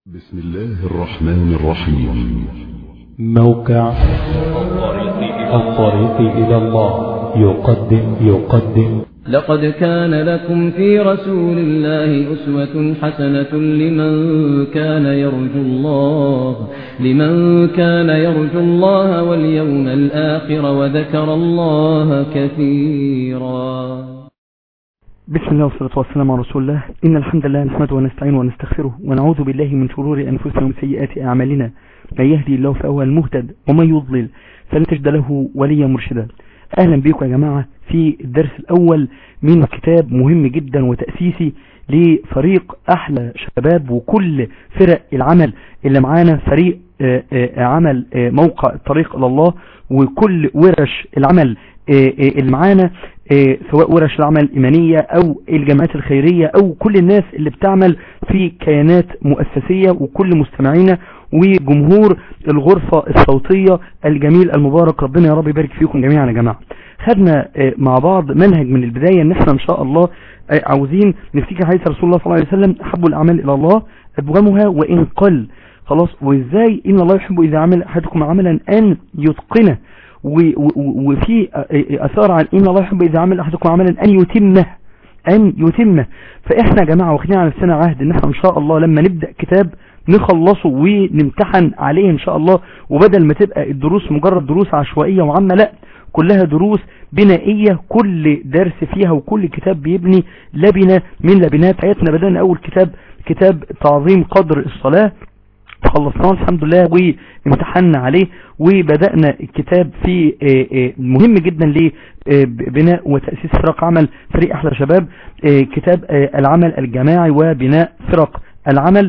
بسم الله الرحمن الرحيم موقع الطريق إلى الله يقدم يقدم لقد كان لكم في رسول الله أسوة حسنة لمن كان يرجو الله لمن كان يرجو الله واليوم الآخر وذكر الله كثيرا بسم الله والصلاة والسلام على رسول الله إن الحمد لله نحمده ونستعينه ونستغفره ونعوذ بالله من شرور أنفسنا ومن سيئات أعمالنا من يهدي الله فهو المهتد ومن يضلل فلن تجد له وليا مرشدا أهلا بكم يا جماعة في الدرس الأول من كتاب مهم جدا وتأسيسي لفريق أحلى شباب وكل فرق العمل اللي معانا فريق آه، آه، عمل آه، موقع الطريق إلى الله وكل ورش العمل اللي معانا سواء ورش العمل الإيمانية أو الجماعات الخيرية أو كل الناس اللي بتعمل في كيانات مؤسسية وكل مستمعينا وجمهور الغرفة الصوتية الجميل المبارك ربنا يا رب يبارك فيكم جميعا يا جماعة خدنا مع بعض منهج من البداية ان احنا ان شاء الله عاوزين نفتكر حديث رسول الله صلى الله عليه وسلم احب الاعمال الى الله ادغمها وان قل خلاص وازاي ان الله يحب اذا عمل احدكم عملا ان يتقنه وفي اثار عن ان الله يحب اذا عمل احدكم عملا ان يتمه ان يتمه فاحنا يا جماعة واخدين على نفسنا عهد ان احنا ان شاء الله لما نبدأ كتاب نخلصه ونمتحن عليه ان شاء الله وبدل ما تبقى الدروس مجرد دروس عشوائية وعامة لا كلها دروس بنائية كل درس فيها وكل كتاب بيبني لبنة من لبنات حياتنا بدأنا اول كتاب كتاب تعظيم قدر الصلاة خلصناه الحمد لله وامتحنا عليه وبدأنا الكتاب في مهم جدا لبناء وتأسيس فرق عمل فريق أحلى شباب كتاب العمل الجماعي وبناء فرق العمل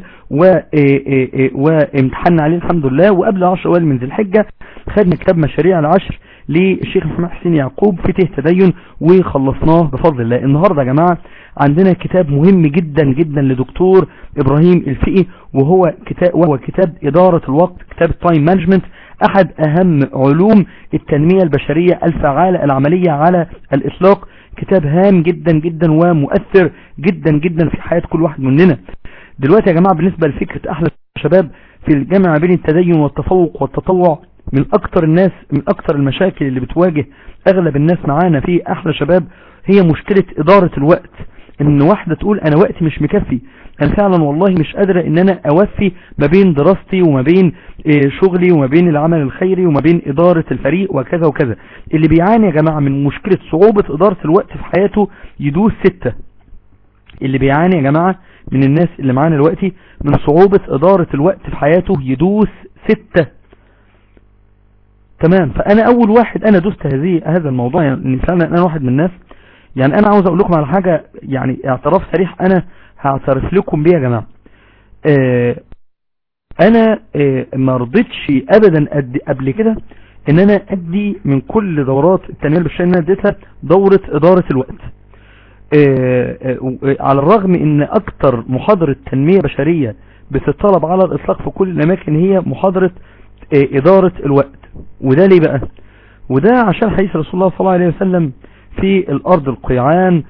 وامتحنا عليه الحمد لله وقبل عشر أوائل من ذي الحجة خدنا كتاب مشاريع العشر للشيخ محمد حسين يعقوب فتح تدين وخلصناه بفضل الله النهاردة يا جماعة عندنا كتاب مهم جدا جدا لدكتور ابراهيم الفقي وهو كتاب وهو كتاب ادارة الوقت كتاب التايم مانجمنت احد اهم علوم التنمية البشرية الفعالة العملية على الاطلاق كتاب هام جدا جدا ومؤثر جدا جدا في حياة كل واحد مننا دلوقتي يا جماعة بالنسبة لفكرة احلى الشباب في الجامعة بين التدين والتفوق والتطوع من اكتر الناس من اكتر المشاكل اللي بتواجه اغلب الناس معانا في احلى شباب هي مشكلة ادارة الوقت ان واحدة تقول انا وقتي مش مكفي انا فعلا والله مش قادرة ان انا اوفي ما بين دراستي وما بين شغلي وما بين العمل الخيري وما بين ادارة الفريق وكذا وكذا اللي بيعاني يا جماعة من مشكلة صعوبة ادارة الوقت في حياته يدوس ستة اللي بيعاني يا جماعة من الناس اللي معانا دلوقتي من صعوبة ادارة الوقت في حياته يدوس ستة تمام فانا اول واحد انا دوست هذه هذا الموضوع يعني فعلا انا واحد من الناس يعني انا عاوز اقول لكم على حاجة يعني اعتراف صريح انا هعترف لكم بيها يا جماعة اه انا اه ما رضيتش ابدا قبل كده ان انا ادي من كل دورات التنمية البشرية اللي انا اديتها دورة ادارة الوقت اه على الرغم ان اكتر محاضرة تنمية بشرية بتطلب على الاطلاق في كل الاماكن هي محاضرة ادارة الوقت وده ليه بقى وده عشان حديث رسول الله صلى الله عليه وسلم في الارض القيعان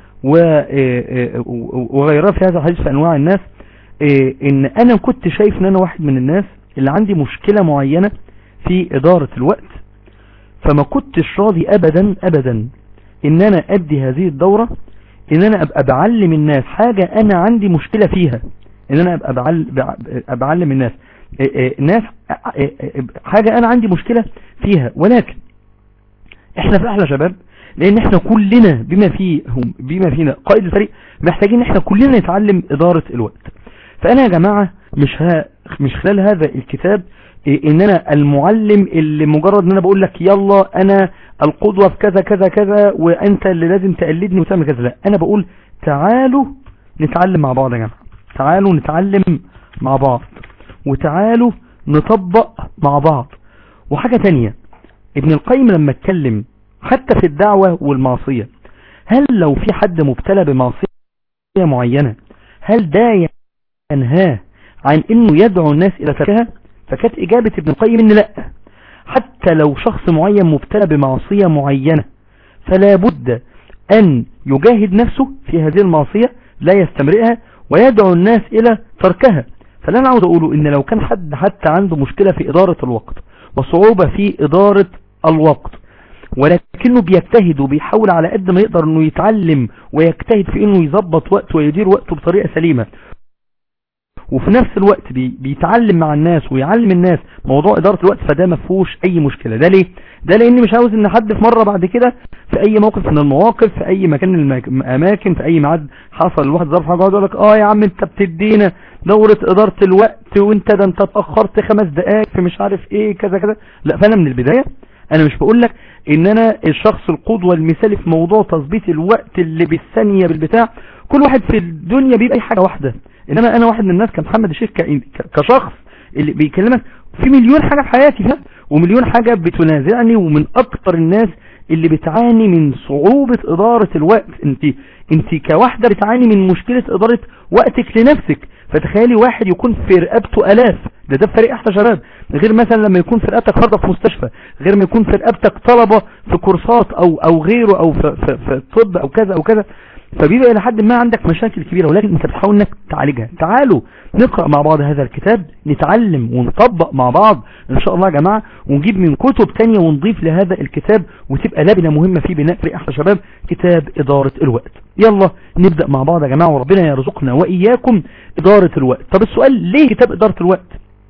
وغيرها في هذا الحديث في انواع الناس ان انا كنت شايف ان انا واحد من الناس اللي عندي مشكلة معينة في ادارة الوقت فما كنتش راضي ابدا ابدا ان انا ادي هذه الدورة ان انا ابقى بعلم الناس حاجة انا عندي مشكلة فيها ان انا ابقى بعلم الناس ناس حاجة انا عندي مشكلة فيها ولكن احنا في احلى شباب لان احنا كلنا بما فيهم بما فينا قائد الفريق محتاجين احنا كلنا نتعلم ادارة الوقت فانا يا جماعة مش ها مش خلال هذا الكتاب ان انا المعلم اللي مجرد ان انا بقول لك يلا انا القدوة في كذا كذا كذا وانت اللي لازم تقلدني وتعمل كذا لا انا بقول تعالوا نتعلم مع بعض يا جماعة تعالوا نتعلم مع بعض وتعالوا نطبق مع بعض وحاجة تانية ابن القيم لما اتكلم حتى في الدعوة والمعصية هل لو في حد مبتلى بمعصية معينة هل ده ينهاه عن انه يدعو الناس الى تركها فكانت اجابة ابن القيم ان لا حتى لو شخص معين مبتلى بمعصية معينة فلا بد ان يجاهد نفسه في هذه المعصية لا يستمرئها ويدعو الناس الى تركها فاللي انا عاوز اقوله ان لو كان حد حتى عنده مشكلة في ادارة الوقت وصعوبة في ادارة الوقت ولكنه بيجتهد وبيحاول على قد ما يقدر انه يتعلم ويجتهد في انه يظبط وقته ويدير وقته بطريقة سليمة وفي نفس الوقت بي بيتعلم مع الناس ويعلم الناس موضوع ادارة الوقت فده ما فيهوش اي مشكلة ده ليه ده لاني مش عاوز ان حد في مرة بعد كده في اي موقف من المواقف في اي مكان من الاماكن في اي ميعاد حصل الواحد ظرف حاجة يقول لك اه يا عم انت بتدينا دورة ادارة الوقت وانت ده انت اتأخرت خمس دقائق في مش عارف ايه كذا كذا لا فانا من البداية انا مش بقول لك ان انا الشخص القدوة المثالي في موضوع تظبيط الوقت اللي بالثانية بالبتاع كل واحد في الدنيا بيبقى اي حاجة واحدة انما انا واحد من الناس كمحمد الشيخ كشخص اللي بيكلمك في مليون حاجة في حياتي فاهم ومليون حاجة بتنازعني ومن اكتر الناس اللي بتعاني من صعوبة ادارة الوقت انت انت كواحدة بتعاني من مشكلة ادارة وقتك لنفسك فتخيلي واحد يكون في رقبته الاف ده ده في فريق احلى شباب غير مثلا لما يكون في رقبتك فرضة في مستشفى غير ما يكون في رقبتك طلبة في كورسات او او غيره او في, في, في طب او كذا او كذا فبيبقى الى حد ما عندك مشاكل كبيرة ولكن انت بتحاول انك تعالجها تعالوا نقرأ مع بعض هذا الكتاب نتعلم ونطبق مع بعض ان شاء الله يا جماعة ونجيب من كتب تانية ونضيف لهذا الكتاب وتبقى لبنة مهمة في بناء فريق احلى شباب كتاب ادارة الوقت يلا نبدأ مع بعض يا جماعة وربنا يرزقنا واياكم ادارة الوقت طب السؤال ليه كتاب ادارة الوقت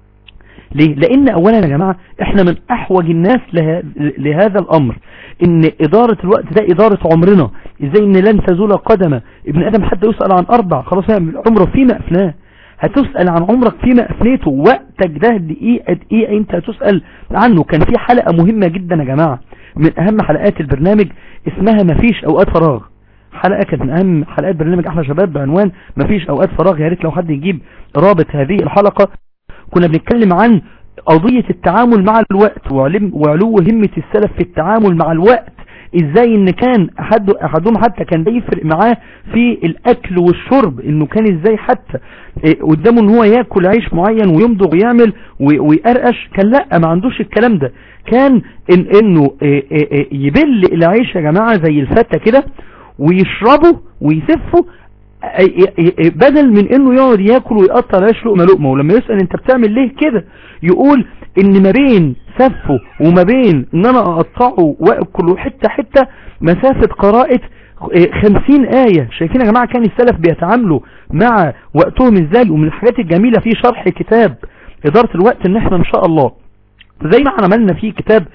ليه لان اولا يا جماعة احنا من احوج الناس له... لهذا الامر ان ادارة الوقت ده ادارة عمرنا ازاي ان لن تزول قدم ابن ادم حتى يسأل عن اربع خلاص عمره فيما افناه هتسأل عن عمرك فيما افنيته وقتك ده دقيقة دقيقة انت هتسأل عنه كان في حلقة مهمة جدا يا جماعة من اهم حلقات البرنامج اسمها مفيش اوقات فراغ حلقة كانت من اهم حلقات برنامج احلى شباب بعنوان مفيش اوقات فراغ يا ريت لو حد يجيب رابط هذه الحلقة كنا بنتكلم عن قضية التعامل مع الوقت وعلو همة السلف في التعامل مع الوقت ازاي ان كان احد احدهم حتى كان ده يفرق معاه في الاكل والشرب انه كان ازاي حتى إيه قدامه ان هو ياكل عيش معين ويمضغ ويعمل ويقرقش كان لا ما عندوش الكلام ده كان إن انه إيه إيه يبل العيش يا جماعة زي الفتة كده ويشربه ويسفه بدل من انه يقعد ياكل ويقطع العيش لقمة لقمة ولما يسأل انت بتعمل ليه كده يقول ان ما بين سفه وما بين ان انا اقطعه واكله حتة حتة مسافة قراءة خمسين آية شايفين يا جماعة كان السلف بيتعاملوا مع وقتهم ازاي ومن الحاجات الجميلة في شرح كتاب ادارة الوقت ان احنا ان شاء الله زي ما عملنا في كتاب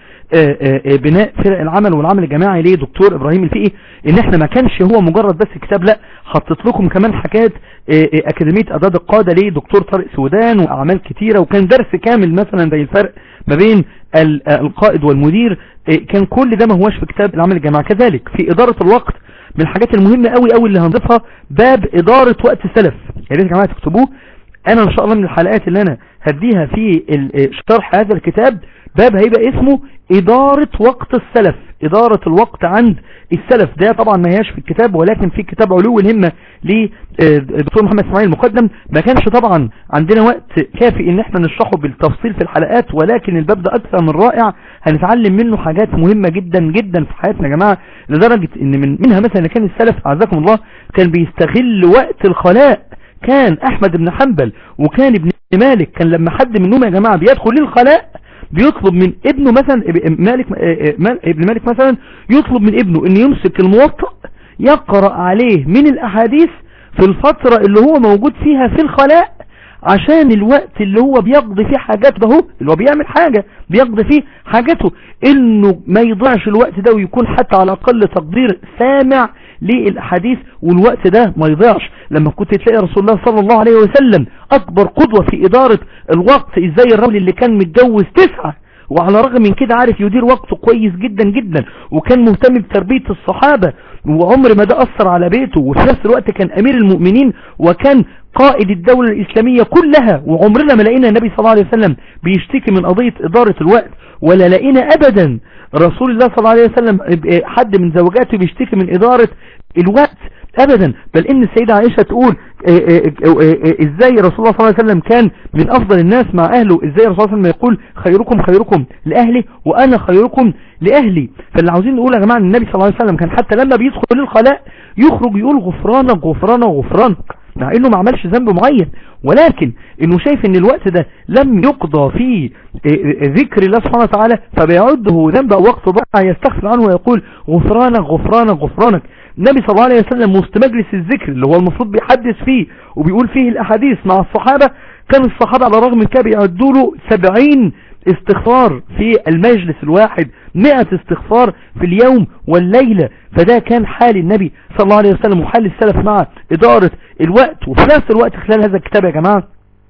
بناء فرق العمل والعمل الجماعي ليه دكتور ابراهيم الفقي ان احنا ما كانش هو مجرد بس كتاب لا حطيت لكم كمان حاجات اكاديمية اعداد القادة ليه دكتور طارق سودان واعمال كتيرة وكان درس كامل مثلا زي الفرق ما بين القائد والمدير كان كل ده ما هوش في كتاب العمل الجماعي كذلك في ادارة الوقت من الحاجات المهمة قوي قوي اللي هنضيفها باب ادارة وقت السلف يا ريت يا جماعة تكتبوه انا ان شاء الله من الحلقات اللي انا هديها في شرح هذا الكتاب باب هيبقى اسمه ادارة وقت السلف ادارة الوقت عند السلف ده طبعا ما هياش في الكتاب ولكن في كتاب علو الهمة لدكتور محمد اسماعيل المقدم ما كانش طبعا عندنا وقت كافي ان احنا نشرحه بالتفصيل في الحلقات ولكن الباب ده اكثر من رائع هنتعلم منه حاجات مهمة جدا جدا في حياتنا يا جماعة لدرجة ان من منها مثلا كان السلف اعزكم الله كان بيستغل وقت الخلاء كان احمد بن حنبل وكان ابن مالك كان لما حد منهم يا جماعة بيدخل للخلاء بيطلب من ابنه مثلا مالك ابن مالك مثلا يطلب من ابنه ان يمسك الموطأ يقرأ عليه من الاحاديث في الفترة اللي هو موجود فيها في الخلاء عشان الوقت اللي هو بيقضي فيه حاجات ده اللي هو بيعمل حاجة بيقضي فيه حاجته انه ما يضيعش الوقت ده ويكون حتى على اقل تقدير سامع للحديث والوقت ده ما يضيعش لما كنت تلاقي رسول الله صلى الله عليه وسلم اكبر قدوة في ادارة الوقت ازاي الرجل اللي كان متجوز تسعة وعلى رغم من كده عارف يدير وقته كويس جدا جدا وكان مهتم بتربية الصحابة وعمر ما ده اثر على بيته وفي نفس الوقت كان امير المؤمنين وكان قائد الدولة الاسلامية كلها وعمرنا ما لقينا النبي صلى الله عليه وسلم بيشتكي من قضية ادارة الوقت ولا لقينا ابدا رسول الله صلى الله عليه وسلم حد من زوجاته بيشتكي من ادارة الوقت ابدا بل ان السيدة عائشة تقول ازاي رسول الله صلى الله عليه وسلم كان من افضل الناس مع اهله ازاي رسول الله صلى الله عليه وسلم يقول خيركم خيركم لاهلي وانا خيركم لاهلي فاللي عاوزين نقول يا جماعه ان النبي صلى الله عليه وسلم كان حتى لما بيدخل للخلاء يخرج يقول غفرانك غفرانك غفرانك مع انه ما عملش ذنب معين ولكن انه شايف ان الوقت ده لم يقضى فيه ذكر الله سبحانه وتعالى فبيعده ذنب او وقت ضاع يستغفر عنه ويقول غفرانك غفرانك غفرانك النبي صلى الله عليه وسلم وسط مجلس الذكر اللي هو المفروض بيحدث فيه وبيقول فيه الاحاديث مع الصحابة كان الصحابة على الرغم من كده بيعدوا له 70 استغفار في المجلس الواحد 100 استغفار في اليوم والليلة فده كان حال النبي صلى الله عليه وسلم وحال السلف مع إدارة الوقت وفي نفس الوقت خلال هذا الكتاب يا جماعة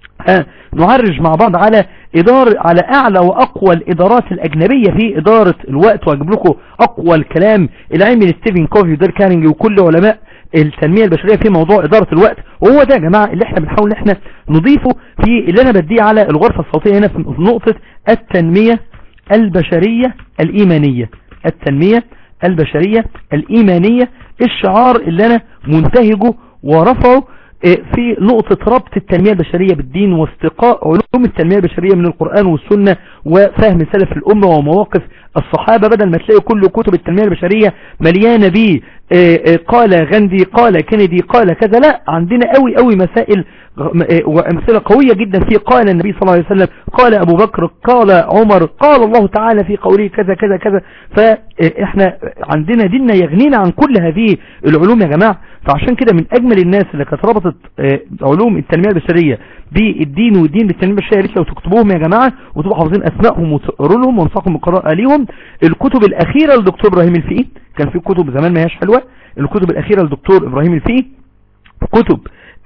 نعرج مع بعض على إدارة على أعلى وأقوى الإدارات الأجنبية في إدارة الوقت وأجيب لكم أقوى الكلام العلمي لستيفن كوفي ودير كارينج وكل علماء التنمية البشرية في موضوع إدارة الوقت وهو ده يا جماعة اللي احنا بنحاول احنا نضيفه في اللي انا بديه على الغرفة الصوتية هنا في نقطة التنمية البشرية الإيمانية التنمية البشرية الإيمانية الشعار اللي انا منتهجه ورفعه في نقطة ربط التنمية البشرية بالدين واستقاء علوم التنمية البشرية من القرآن والسنة وفهم سلف الأمة ومواقف الصحابة بدل ما تلاقي كل كتب التنمية البشرية مليانة به قال غاندي قال كندي قال كذا لا عندنا قوي قوي مسائل وامثلة قوية جدا في قال النبي صلى الله عليه وسلم قال ابو بكر قال عمر قال الله تعالى في قوله كذا كذا كذا فاحنا عندنا ديننا يغنينا عن كل هذه العلوم يا جماعة فعشان كده من اجمل الناس اللي كانت ربطت علوم التنمية البشرية بالدين والدين بالتنمية البشرية لسه وتكتبوهم يا جماعة وتبقوا حافظين اسمائهم وتقروا لهم وانصحكم بالقراءة ليهم الكتب الاخيرة للدكتور ابراهيم الفقي كان في كتب زمان ما هياش حلوة الكتب الاخيرة للدكتور ابراهيم الفقي كتب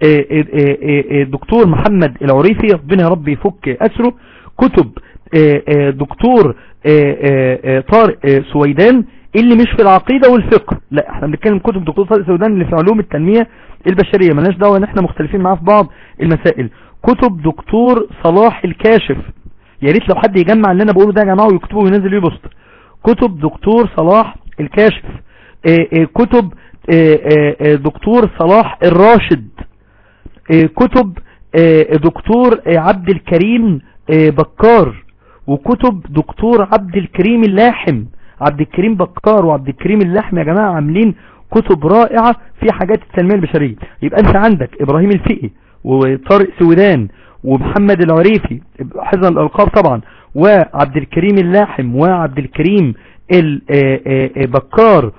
دكتور محمد العريفي ربنا يا رب يفك أسره كتب دكتور طارق سويدان اللي مش في العقيدة والفقه لا احنا بنتكلم كتب دكتور طارق سويدان اللي في علوم التنمية البشرية ملناش دعوة ان احنا مختلفين معاه في بعض المسائل كتب دكتور صلاح الكاشف يا ريت لو حد يجمع اللي انا بقوله ده يا جماعه ويكتبه وينزل بيه بوست كتب دكتور صلاح الكاشف كتب دكتور صلاح الراشد كتب دكتور عبد الكريم بكار وكتب دكتور عبد الكريم اللاحم عبد الكريم بكار وعبد الكريم اللاحم يا جماعة عاملين كتب رائعة في حاجات التنمية البشرية يبقى انت عندك ابراهيم الفقي وطارق سويدان ومحمد العريفي حزن الالقاب طبعا وعبد الكريم اللاحم وعبد الكريم البكار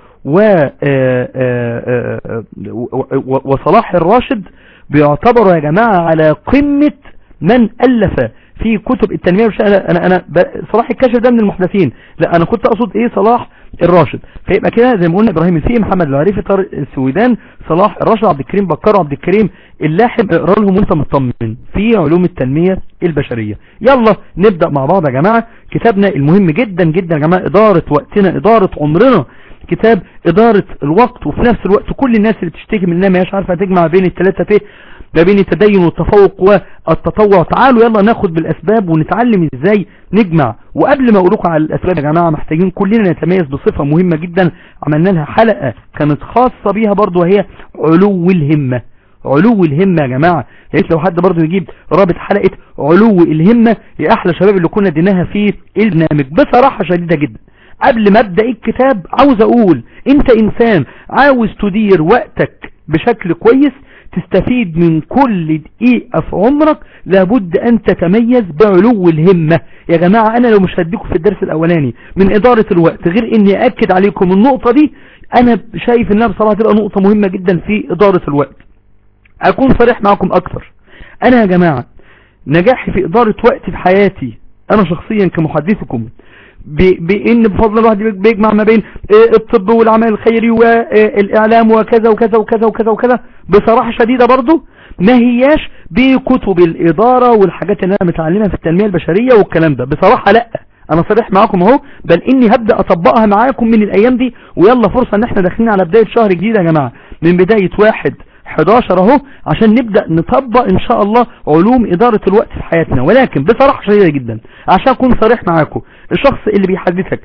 وصلاح الراشد بيعتبروا يا جماعة على قمة من ألف في كتب التنمية والشأن أنا, أنا صلاح الكاشف ده من المحدثين لا أنا كنت أقصد إيه صلاح الراشد فيبقى كده زي ما قلنا إبراهيم الفقي محمد العريفي طارق السويدان صلاح الراشد عبد الكريم بكر وعبد الكريم اللاحم اقرا لهم وانت مطمن في علوم التنمية البشرية يلا نبدأ مع بعض يا جماعة كتابنا المهم جدا جدا يا جماعة إدارة وقتنا إدارة عمرنا كتاب إدارة الوقت وفي نفس الوقت كل الناس اللي بتشتكي منها ما هيش عارفة تجمع بين الثلاثة فيه ما بين التدين والتفوق والتطوع تعالوا يلا ناخد بالأسباب ونتعلم ازاي نجمع وقبل ما اقولكم على الأسباب يا جماعة محتاجين كلنا نتميز بصفة مهمة جدا عملنا لها حلقة كانت خاصة بيها برضو وهي علو الهمة علو الهمة يا جماعة لقيت لو حد برضو يجيب رابط حلقة علو الهمة يا احلى شباب اللي كنا اديناها في البرنامج بصراحة شديدة جدا قبل ما ابدأ الكتاب عاوز اقول انت انسان عاوز تدير وقتك بشكل كويس تستفيد من كل دقيقة في عمرك لابد ان تتميز بعلو الهمة يا جماعة انا لو مش هديكم في الدرس الاولاني من ادارة الوقت غير اني اكد عليكم النقطة دي انا شايف انها بصراحة تبقى نقطة مهمة جدا في ادارة الوقت اكون صريح معكم اكثر انا يا جماعة نجاحي في ادارة وقتي في حياتي انا شخصيا كمحدثكم بان بفضل الواحد بيجمع ما بين الطب والعمل الخيري والاعلام وكذا وكذا وكذا وكذا وكذا بصراحة شديدة برضو ما هياش بكتب الادارة والحاجات اللي انا متعلمها في التنمية البشرية والكلام ده بصراحة لا انا صريح معاكم اهو بل اني هبدأ اطبقها معاكم من الايام دي ويلا فرصة ان احنا داخلين على بداية شهر جديد يا جماعة من بداية واحد 11 اهو عشان نبدأ نطبق ان شاء الله علوم ادارة الوقت في حياتنا ولكن بصراحة شديدة جدا عشان اكون صريح معاكم الشخص اللي بيحدثك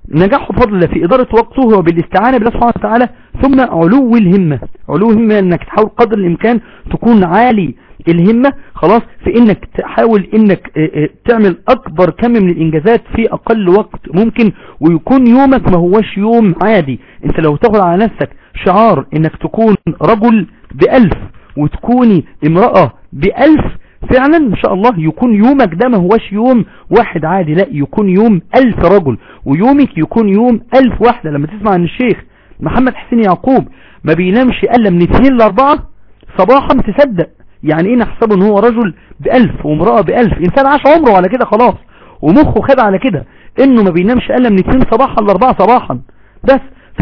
نجاحه بفضل الله في إدارة وقته هو بالاستعانة بالله سبحانه وتعالى ثم علو الهمة علو الهمة انك تحاول قدر الامكان تكون عالي الهمة خلاص في انك تحاول انك اه اه تعمل اكبر كم من الانجازات في اقل وقت ممكن ويكون يومك ما هوش يوم عادي انت لو تاخد على نفسك شعار انك تكون رجل بألف وتكوني امرأة بألف فعلا ان شاء الله يكون يومك ده ما هوش يوم واحد عادي لا يكون يوم الف رجل ويومك يكون يوم الف واحدة لما تسمع عن الشيخ محمد حسين يعقوب ما بينامش الا من اثنين لاربعة صباحا تصدق يعني ايه نحسبه ان هو رجل بألف وامرأة بألف انسان عاش عمره على كده خلاص ومخه خد على كده انه ما بينامش الا من اثنين صباحا لاربعة صباحا بس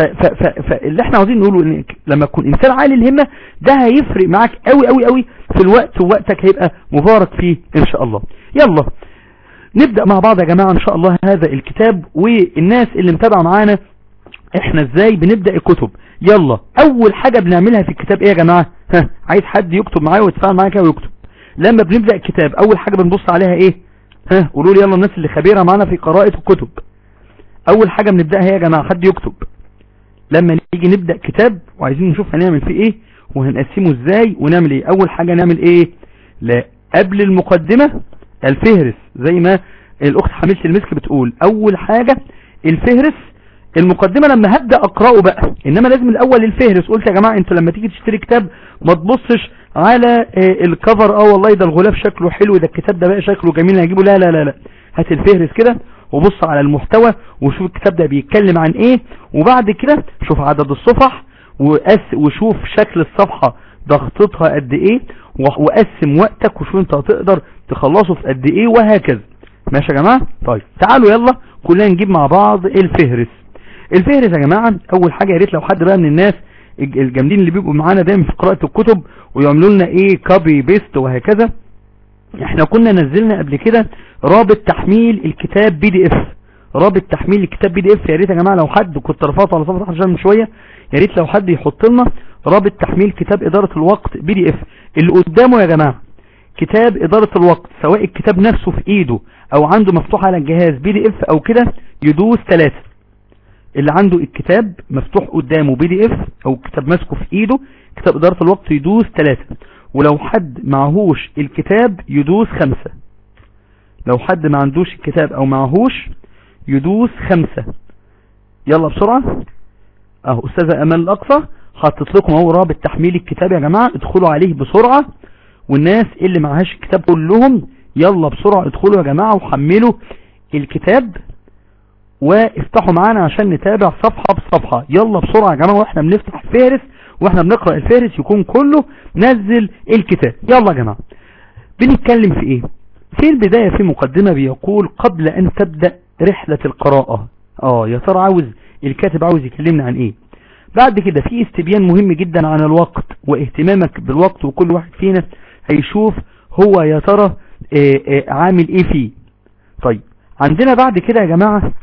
فاللي احنا عاوزين نقوله ان لما تكون انسان عالي الهمة ده هيفرق معاك قوي قوي قوي في الوقت ووقتك هيبقى مبارك فيه ان شاء الله يلا نبدأ مع بعض يا جماعة ان شاء الله هذا الكتاب والناس اللي متابعة معانا احنا ازاي بنبدأ الكتب يلا اول حاجة بنعملها في الكتاب ايه يا جماعة ها عايز حد يكتب معايا ويتفاعل معايا كده ويكتب لما بنبدأ الكتاب اول حاجة بنبص عليها ايه ها قولوا لي يلا الناس اللي خبيرة معانا في قراءة الكتب اول حاجة بنبدأها يا جماعة حد يكتب لما نيجي نبدأ كتاب وعايزين نشوف هنعمل فيه ايه وهنقسمه ازاي ونعمل ايه اول حاجة نعمل ايه لا قبل المقدمة الفهرس زي ما الاخت حميلة المسك بتقول اول حاجة الفهرس المقدمة لما هبدأ اقرأه بقى انما لازم الاول الفهرس قلت يا جماعة انتوا لما تيجي تشتري كتاب ما تبصش على الكفر اه والله ده الغلاف شكله حلو ده الكتاب ده بقى شكله جميل هجيبه لا لا لا لا هات الفهرس كده وبص على المحتوى وشوف الكتاب ده بيتكلم عن ايه وبعد كده شوف عدد الصفح وقس وشوف شكل الصفحة ضغطتها قد ايه وقسم وقتك وشوف انت هتقدر تخلصه في قد ايه وهكذا ماشي يا جماعة طيب تعالوا يلا كلنا نجيب مع بعض الفهرس الفهرس يا جماعة اول حاجة يا ريت لو حد بقى من الناس الجامدين اللي بيبقوا معانا دايما في قراءة الكتب ويعملوا لنا ايه كوبي بيست وهكذا احنا كنا نزلنا قبل كده رابط تحميل الكتاب بي دي اف رابط تحميل الكتاب بي دي اف يا ريت يا جماعه لو حد كنت رفعته على صفحه عشان من شويه يا ريت لو حد يحط لنا رابط تحميل كتاب اداره الوقت بي دي اف اللي قدامه يا جماعه كتاب اداره الوقت سواء الكتاب نفسه في ايده او عنده مفتوح على الجهاز بي دي اف او كده يدوس ثلاثة اللي عنده الكتاب مفتوح قدامه بي دي اف او كتاب ماسكه في ايده كتاب اداره الوقت يدوس ثلاثة ولو حد معهوش الكتاب يدوس خمسة لو حد ما عندوش الكتاب او معهوش يدوس خمسة يلا بسرعة اهو استاذة امان الاقصى حطت لكم اهو رابط تحميل الكتاب يا جماعة ادخلوا عليه بسرعة والناس اللي معهاش الكتاب كلهم يلا بسرعة ادخلوا يا جماعة وحملوا الكتاب وافتحوا معانا عشان نتابع صفحة بصفحة يلا بسرعة يا جماعة واحنا بنفتح الفهرس واحنا بنقرأ الفهرس يكون كله نزل الكتاب يلا يا جماعة بنتكلم في ايه في البداية في مقدمة بيقول قبل ان تبدأ رحلة القراءة اه يا ترى عاوز الكاتب عاوز يكلمنا عن ايه بعد كده في استبيان مهم جدا عن الوقت واهتمامك بالوقت وكل واحد فينا هيشوف هو يا ترى اه اه عامل ايه فيه طيب عندنا بعد كده يا جماعة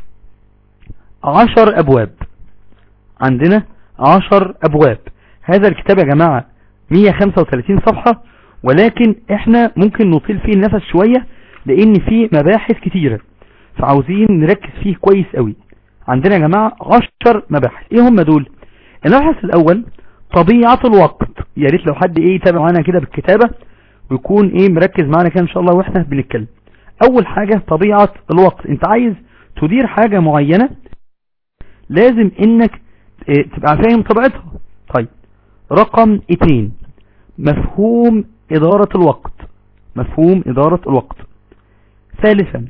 عشر ابواب عندنا عشر ابواب هذا الكتاب يا جماعة 135 صفحة ولكن احنا ممكن نطيل فيه النفس شوية لان فيه مباحث كتيرة فعاوزين نركز فيه كويس قوي عندنا يا جماعة عشر مباحث ايه هم دول المبحث الاول طبيعة الوقت يا ريت لو حد ايه يتابع معانا كده بالكتابة ويكون ايه مركز معانا كده ان شاء الله واحنا بنتكلم اول حاجة طبيعة الوقت انت عايز تدير حاجة معينة لازم انك اه تبقى فاهم طبيعتها طيب رقم اتنين مفهوم ادارة الوقت مفهوم ادارة الوقت ثالثا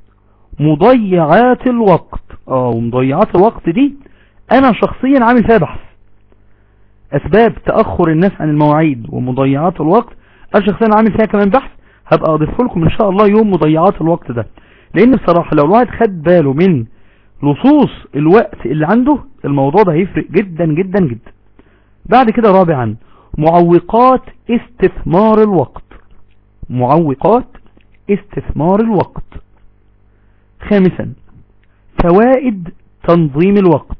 مضيعات الوقت اه ومضيعات الوقت دي انا شخصيا عامل فيها بحث اسباب تأخر الناس عن المواعيد ومضيعات الوقت انا شخصيا عامل فيها كمان بحث هبقى اضيف لكم ان شاء الله يوم مضيعات الوقت ده لان بصراحة لو الواحد خد باله من لصوص الوقت اللي عنده الموضوع ده هيفرق جدا جدا جدا بعد كده رابعا معوقات استثمار الوقت معوقات استثمار الوقت خامسا فوائد تنظيم الوقت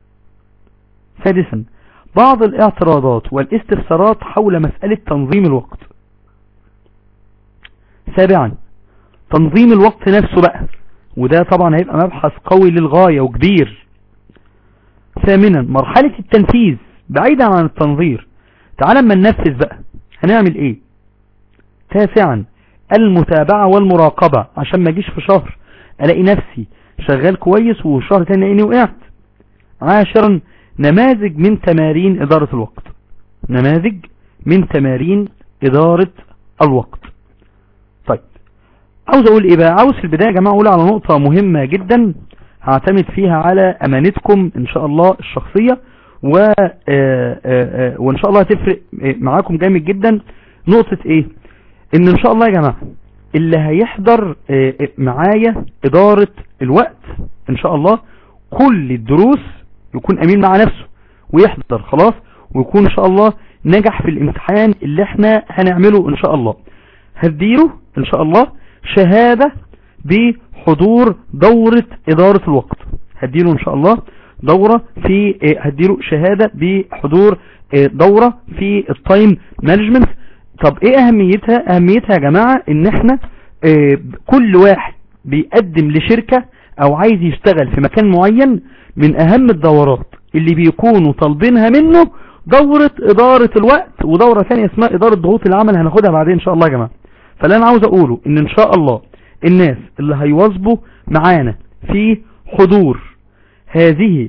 سادسا بعض الاعتراضات والاستفسارات حول مسألة تنظيم الوقت سابعا تنظيم الوقت نفسه بقى وده طبعا هيبقى مبحث قوي للغاية وكبير ثامنا مرحلة التنفيذ بعيدا عن التنظير تعال اما ننفذ بقى هنعمل ايه تاسعا المتابعة والمراقبة عشان ما اجيش في شهر الاقي نفسي شغال كويس وشهر تاني لاني وقعت عاشرا نماذج من تمارين ادارة الوقت نماذج من تمارين ادارة الوقت طيب عاوز اقول ايه بقى عاوز في البداية يا جماعة اقول على نقطة مهمة جدا هعتمد فيها على امانتكم ان شاء الله الشخصية و آه، آه، آه، وان شاء الله هتفرق معاكم جامد جدا نقطة ايه ان ان شاء الله يا جماعة اللي هيحضر معايا ادارة الوقت ان شاء الله كل الدروس يكون امين مع نفسه ويحضر خلاص ويكون ان شاء الله نجح في الامتحان اللي احنا هنعمله ان شاء الله هديله ان شاء الله شهادة بحضور دورة ادارة الوقت هديله ان شاء الله دورة في هديله شهادة بحضور دورة في التايم مانجمنت طب ايه اهميتها اهميتها يا جماعة ان احنا كل واحد بيقدم لشركة او عايز يشتغل في مكان معين من اهم الدورات اللي بيكونوا طالبينها منه دورة ادارة الوقت ودورة ثانية اسمها ادارة ضغوط العمل هناخدها بعدين ان شاء الله يا جماعة فاللي انا عاوز اقوله ان ان شاء الله الناس اللي هيواظبوا معانا في حضور هذه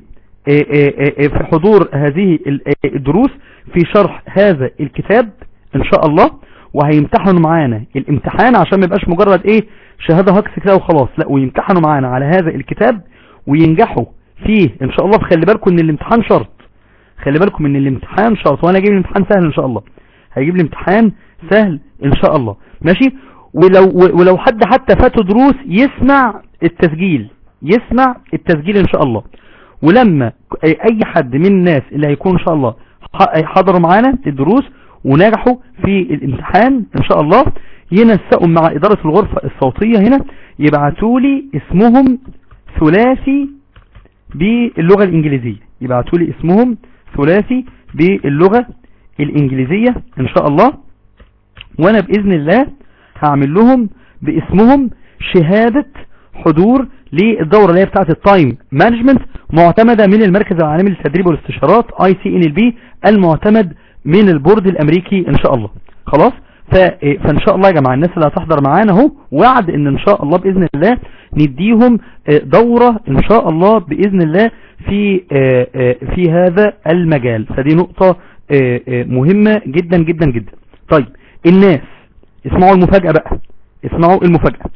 في حضور هذه الدروس في شرح هذا الكتاب ان شاء الله وهيمتحنوا معانا الامتحان عشان ما يبقاش مجرد ايه شهادة هكس كده وخلاص لا ويمتحنوا معانا على هذا الكتاب وينجحوا فيه ان شاء الله فخلي بالكم ان الامتحان شرط خلي بالكم ان الامتحان شرط وانا هجيب الامتحان سهل ان شاء الله هيجيب الامتحان سهل ان شاء الله ماشي ولو ولو حد حتى فاته دروس يسمع التسجيل يسمع التسجيل ان شاء الله ولما اي حد من الناس اللي هيكون ان شاء الله حضروا معانا الدروس ونجحوا في الامتحان ان شاء الله ينسقوا مع ادارة الغرفة الصوتية هنا يبعتوا لي اسمهم ثلاثي باللغة الانجليزية يبعتوا لي اسمهم ثلاثي باللغة الانجليزية ان شاء الله وانا باذن الله هعمل لهم باسمهم شهادة حضور للدورة اللي هي بتاعت التايم مانجمنت معتمدة من المركز العالمي للتدريب والاستشارات اي سي ان ال بي المعتمد من البورد الامريكي ان شاء الله خلاص فان شاء الله يا جماعة الناس اللي هتحضر معانا اهو وعد ان ان شاء الله باذن الله نديهم دورة ان شاء الله باذن الله في في هذا المجال فدي نقطة مهمة جدا جدا جدا طيب الناس اسمعوا المفاجأة بقى اسمعوا المفاجأة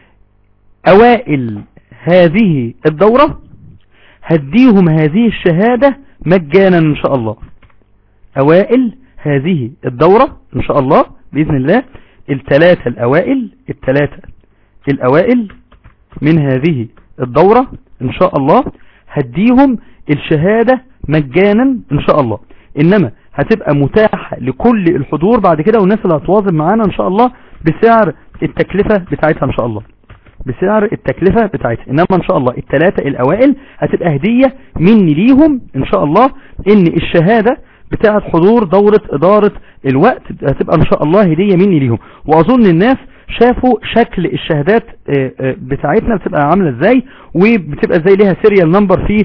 اوائل هذه الدورة هديهم هذه الشهادة مجانا ان شاء الله اوائل هذه الدورة ان شاء الله بإذن الله الثلاثة الاوائل الثلاثة الاوائل من هذه الدورة ان شاء الله هديهم الشهادة مجانا ان شاء الله انما هتبقى متاحة لكل الحضور بعد كده والناس اللي هتواظب معانا ان شاء الله بسعر التكلفة بتاعتها ان شاء الله بسعر التكلفة بتاعتها انما ان شاء الله الثلاثة الاوائل هتبقى هدية مني ليهم ان شاء الله ان الشهادة بتاعت حضور دورة ادارة الوقت هتبقى ان شاء الله هدية مني ليهم واظن الناس شافوا شكل الشهادات بتاعتنا بتبقى عاملة ازاي وبتبقى ازاي ليها سيريال نمبر في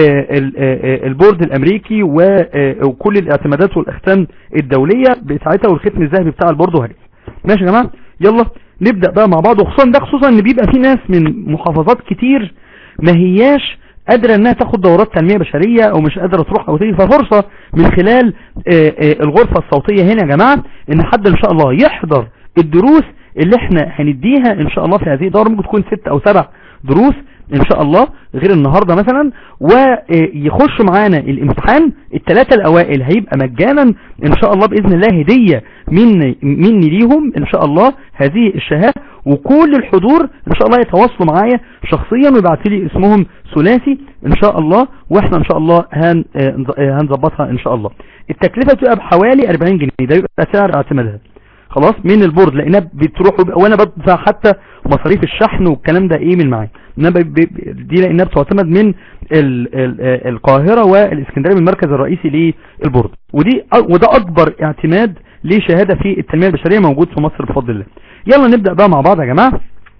البورد الامريكي وكل الاعتمادات والاختام الدولية بتاعتها والختم الذهبي بتاع البورد وهكذا ماشي يا جماعة يلا نبدأ بقى مع بعض وخصوصا ده خصوصا ان بيبقى في ناس من محافظات كتير ما هياش قادرة انها تاخد دورات تنمية بشرية او مش قادرة تروح او تيجي ففرصة من خلال الغرفة الصوتية هنا يا جماعة ان حد ان شاء الله يحضر الدروس اللي احنا هنديها ان شاء الله في هذه الدورة ممكن تكون ست او سبع دروس ان شاء الله غير النهاردة مثلا ويخش معانا الامتحان الثلاثة الاوائل هيبقى مجانا ان شاء الله باذن الله هدية مني, مني ليهم ان شاء الله هذه الشهادة وكل الحضور ان شاء الله يتواصلوا معايا شخصيا ويبعتوا لي اسمهم ثلاثي ان شاء الله واحنا ان شاء الله هن هنظبطها ان شاء الله التكلفة بتبقى بحوالي 40 جنيه ده يبقى سعر اعتمادها خلاص من البورد لانها بتروح وانا بدفع حتى مصاريف الشحن والكلام ده ايه من معايا دي لانها بتعتمد من ال ال القاهرة والاسكندرية من المركز الرئيسي للبورد ودي وده اكبر اعتماد لشهادة في التنمية البشرية موجود في مصر بفضل الله يلا نبدأ بقى مع بعض يا جماعة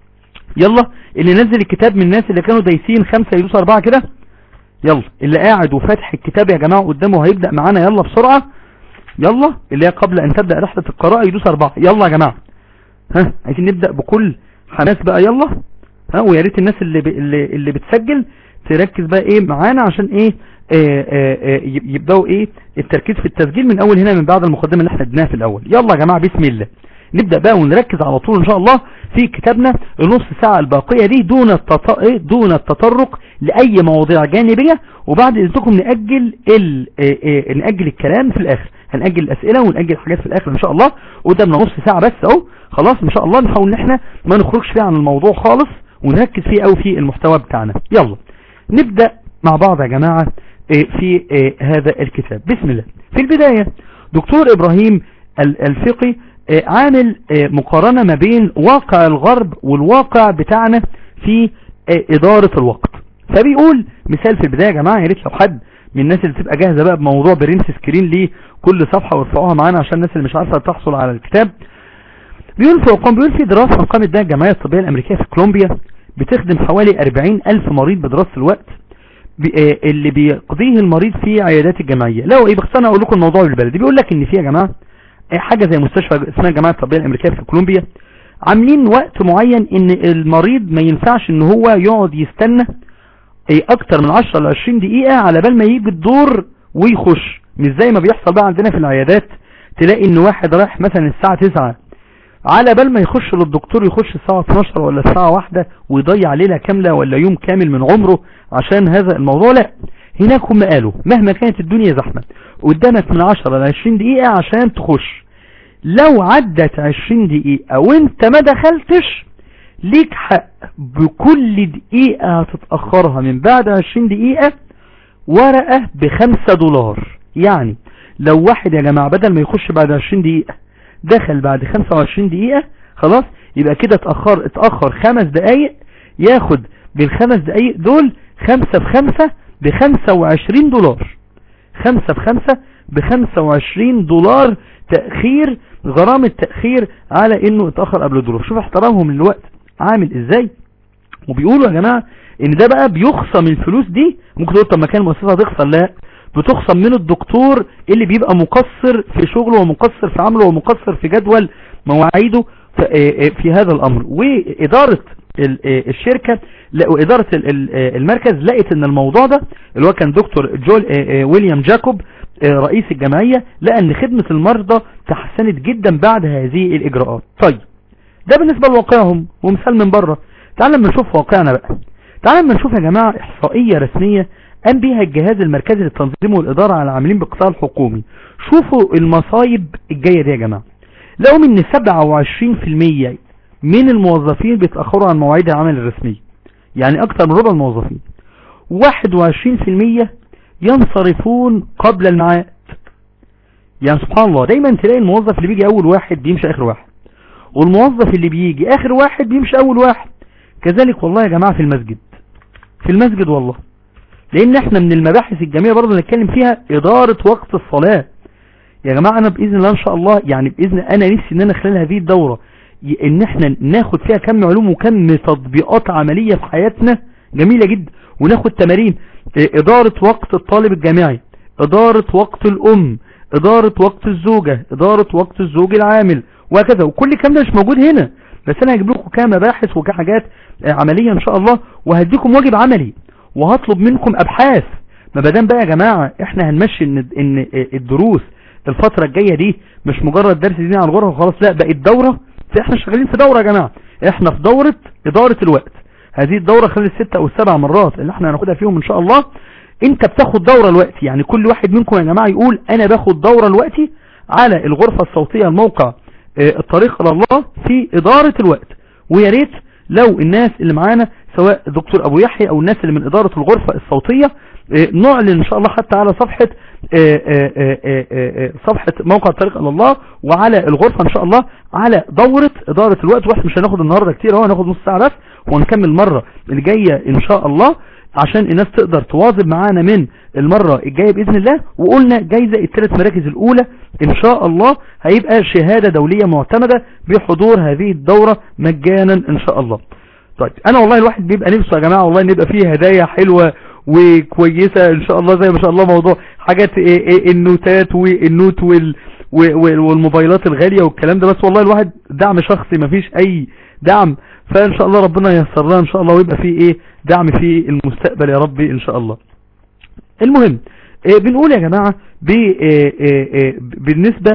يلا اللي نزل الكتاب من الناس اللي كانوا دايسين خمسة يدوس اربعة كده يلا اللي قاعد وفاتح الكتاب يا جماعة قدامه هيبدأ معانا يلا بسرعة يلا اللي هي قبل ان تبدأ رحلة القراءة يدوس اربعة يلا يا جماعة ها عايزين نبدأ بكل حماس بقى يلا ها ويا ريت الناس اللي, ب... اللي اللي بتسجل تركز بقى ايه معانا عشان ايه آه آه آه يبدأوا ايه التركيز في التسجيل من اول هنا من بعد المقدمة اللي احنا ادناها في الاول يلا يا جماعة بسم الله نبدأ بقى ونركز على طول ان شاء الله في كتابنا النص ساعة الباقية دي دون التط... دون التطرق لأي مواضيع جانبية وبعد اذنكم نأجل ال... نأجل الكلام في الاخر هنأجل الاسئلة ونأجل الحاجات في الاخر ان شاء الله قدامنا نص ساعة بس اهو خلاص ان شاء الله نحاول ان احنا ما نخرجش فيه عن الموضوع خالص ونركز فيه او في المحتوى بتاعنا يلا نبدأ مع بعض يا جماعة في هذا الكتاب بسم الله في البداية دكتور ابراهيم الفقي عامل مقارنة ما بين واقع الغرب والواقع بتاعنا في ادارة الوقت فبيقول مثال في البداية يا جماعة يا ريت لو حد من الناس اللي تبقى جاهزة بقى بموضوع برنس سكرين ليه كل صفحة وارفعوها معانا عشان الناس اللي مش عارفة تحصل على الكتاب بيقول في ارقام بيقول في دراسة قامت بها الجمعية الطبية الامريكية في كولومبيا بتخدم حوالي 40 الف مريض بدراسة الوقت اللي بيقضيه المريض في عيادات الجمعية لو ايه بخصنا اقول لكم الموضوع بالبلدي بيقول لك ان في يا جماعة حاجة زي مستشفى اسمها الجمعية الطبية الامريكية في كولومبيا عاملين وقت معين ان المريض ما ينفعش ان هو يقعد يستنى اكتر من 10 ل 20 دقيقة على بال ما يجي الدور ويخش مش زي ما بيحصل بقى عندنا في العيادات تلاقي ان واحد رايح مثلا الساعة 9 على بال ما يخش للدكتور يخش الساعة 12 ولا الساعة واحدة ويضيع ليلة كاملة ولا يوم كامل من عمره عشان هذا الموضوع لا هناك هم قالوا مهما كانت الدنيا زحمة قدامك من 10 ل 20 دقيقة عشان تخش لو عدت 20 دقيقة وانت ما دخلتش ليك حق بكل دقيقة هتتأخرها من بعد 20 دقيقة ورقة بخمسة دولار يعني لو واحد يا جماعة بدل ما يخش بعد 20 دقيقة دخل بعد 25 دقيقة خلاص يبقى كده اتأخر اتأخر خمس دقايق ياخد بالخمس دقايق دول خمسة بخمسة بخمسة وعشرين دولار خمسة بخمسة بخمسة وعشرين دولار تأخير غرامة تأخير على انه اتأخر قبل الدولار شوف احترامهم للوقت عامل ازاي وبيقولوا يا جماعة ان ده بقى بيخصم الفلوس دي ممكن تقول طب ما كان المؤسسة هتخسر لا بتخصم من الدكتور اللي بيبقى مقصر في شغله ومقصر في عمله ومقصر في جدول مواعيده في هذا الامر وادارة الشركة وإدارة المركز لقت ان الموضوع ده اللي هو كان دكتور جول ويليام جاكوب رئيس الجمعية لقى ان خدمة المرضى تحسنت جدا بعد هذه الاجراءات طيب ده بالنسبة لواقعهم ومثال من بره تعال لما نشوف واقعنا بقى تعال لما نشوف يا جماعة احصائية رسمية قام بيها الجهاز المركزي للتنظيم والإدارة على العاملين بالقطاع الحكومي شوفوا المصايب الجاية دي يا جماعة لقوا ان 27% من الموظفين بيتأخروا عن مواعيد العمل الرسمية يعني اكتر من ربع الموظفين 21% ينصرفون قبل الميعاد يعني سبحان الله دايما تلاقي الموظف اللي بيجي اول واحد بيمشي اخر واحد والموظف اللي بيجي اخر واحد بيمشي اول واحد كذلك والله يا جماعة في المسجد في المسجد والله لان احنا من المباحث الجميلة برضه نتكلم فيها ادارة وقت الصلاة يا جماعة انا باذن الله ان شاء الله يعني باذن انا نفسي ان انا خلال هذه الدورة ان احنا ناخد فيها كم علوم وكم تطبيقات عملية في حياتنا جميلة جدا وناخد تمارين ادارة وقت الطالب الجامعي ادارة وقت الام ادارة وقت الزوجة ادارة وقت الزوج العامل وهكذا وكل الكلام ده مش موجود هنا بس انا هجيب لكم كمباحث وكحاجات عملية ان شاء الله وهديكم واجب عملي وهطلب منكم ابحاث ما بدام بقى يا جماعة احنا هنمشي ان, إن الدروس الفترة الجاية دي مش مجرد درس دين على الغرفة وخلاص لا بقت دورة احنا شغالين في دورة يا جماعة احنا في دورة ادارة الوقت هذه الدورة خلال الستة او السبع مرات اللي احنا هناخدها فيهم ان شاء الله انت بتاخد دورة الوقت يعني كل واحد منكم يا جماعة يقول انا باخد دورة الوقت على الغرفة الصوتية الموقع اه الطريق الى الله في ادارة الوقت ويا ريت لو الناس اللي معانا سواء دكتور ابو يحيى او الناس اللي من ادارة الغرفة الصوتية اه نعلن ان شاء الله حتى على صفحة اه صفحة موقع الطريق الى الله وعلى الغرفة ان شاء الله على دورة ادارة الوقت واحنا مش هناخد النهاردة كتير اهو هناخد نص ساعة بس ونكمل مرة اللي جاية ان شاء الله عشان الناس تقدر تواظب معانا من المرة الجاية بإذن الله وقلنا جايزة الثلاث مراكز الأولى إن شاء الله هيبقى شهادة دولية معتمدة بحضور هذه الدورة مجانا إن شاء الله طيب انا والله الواحد بيبقى نفسه يا جماعة والله ان يبقى فيه هدايا حلوة وكويسة ان شاء الله زي ما شاء الله موضوع حاجات إيه إيه النوتات والنوت وال والموبايلات الغالية والكلام ده بس والله الواحد دعم شخصي مفيش اي دعم فان شاء الله ربنا ييسر لنا ان شاء الله ويبقى فيه ايه دعم في المستقبل يا ربي ان شاء الله المهم إيه بنقول يا جماعة بالنسبة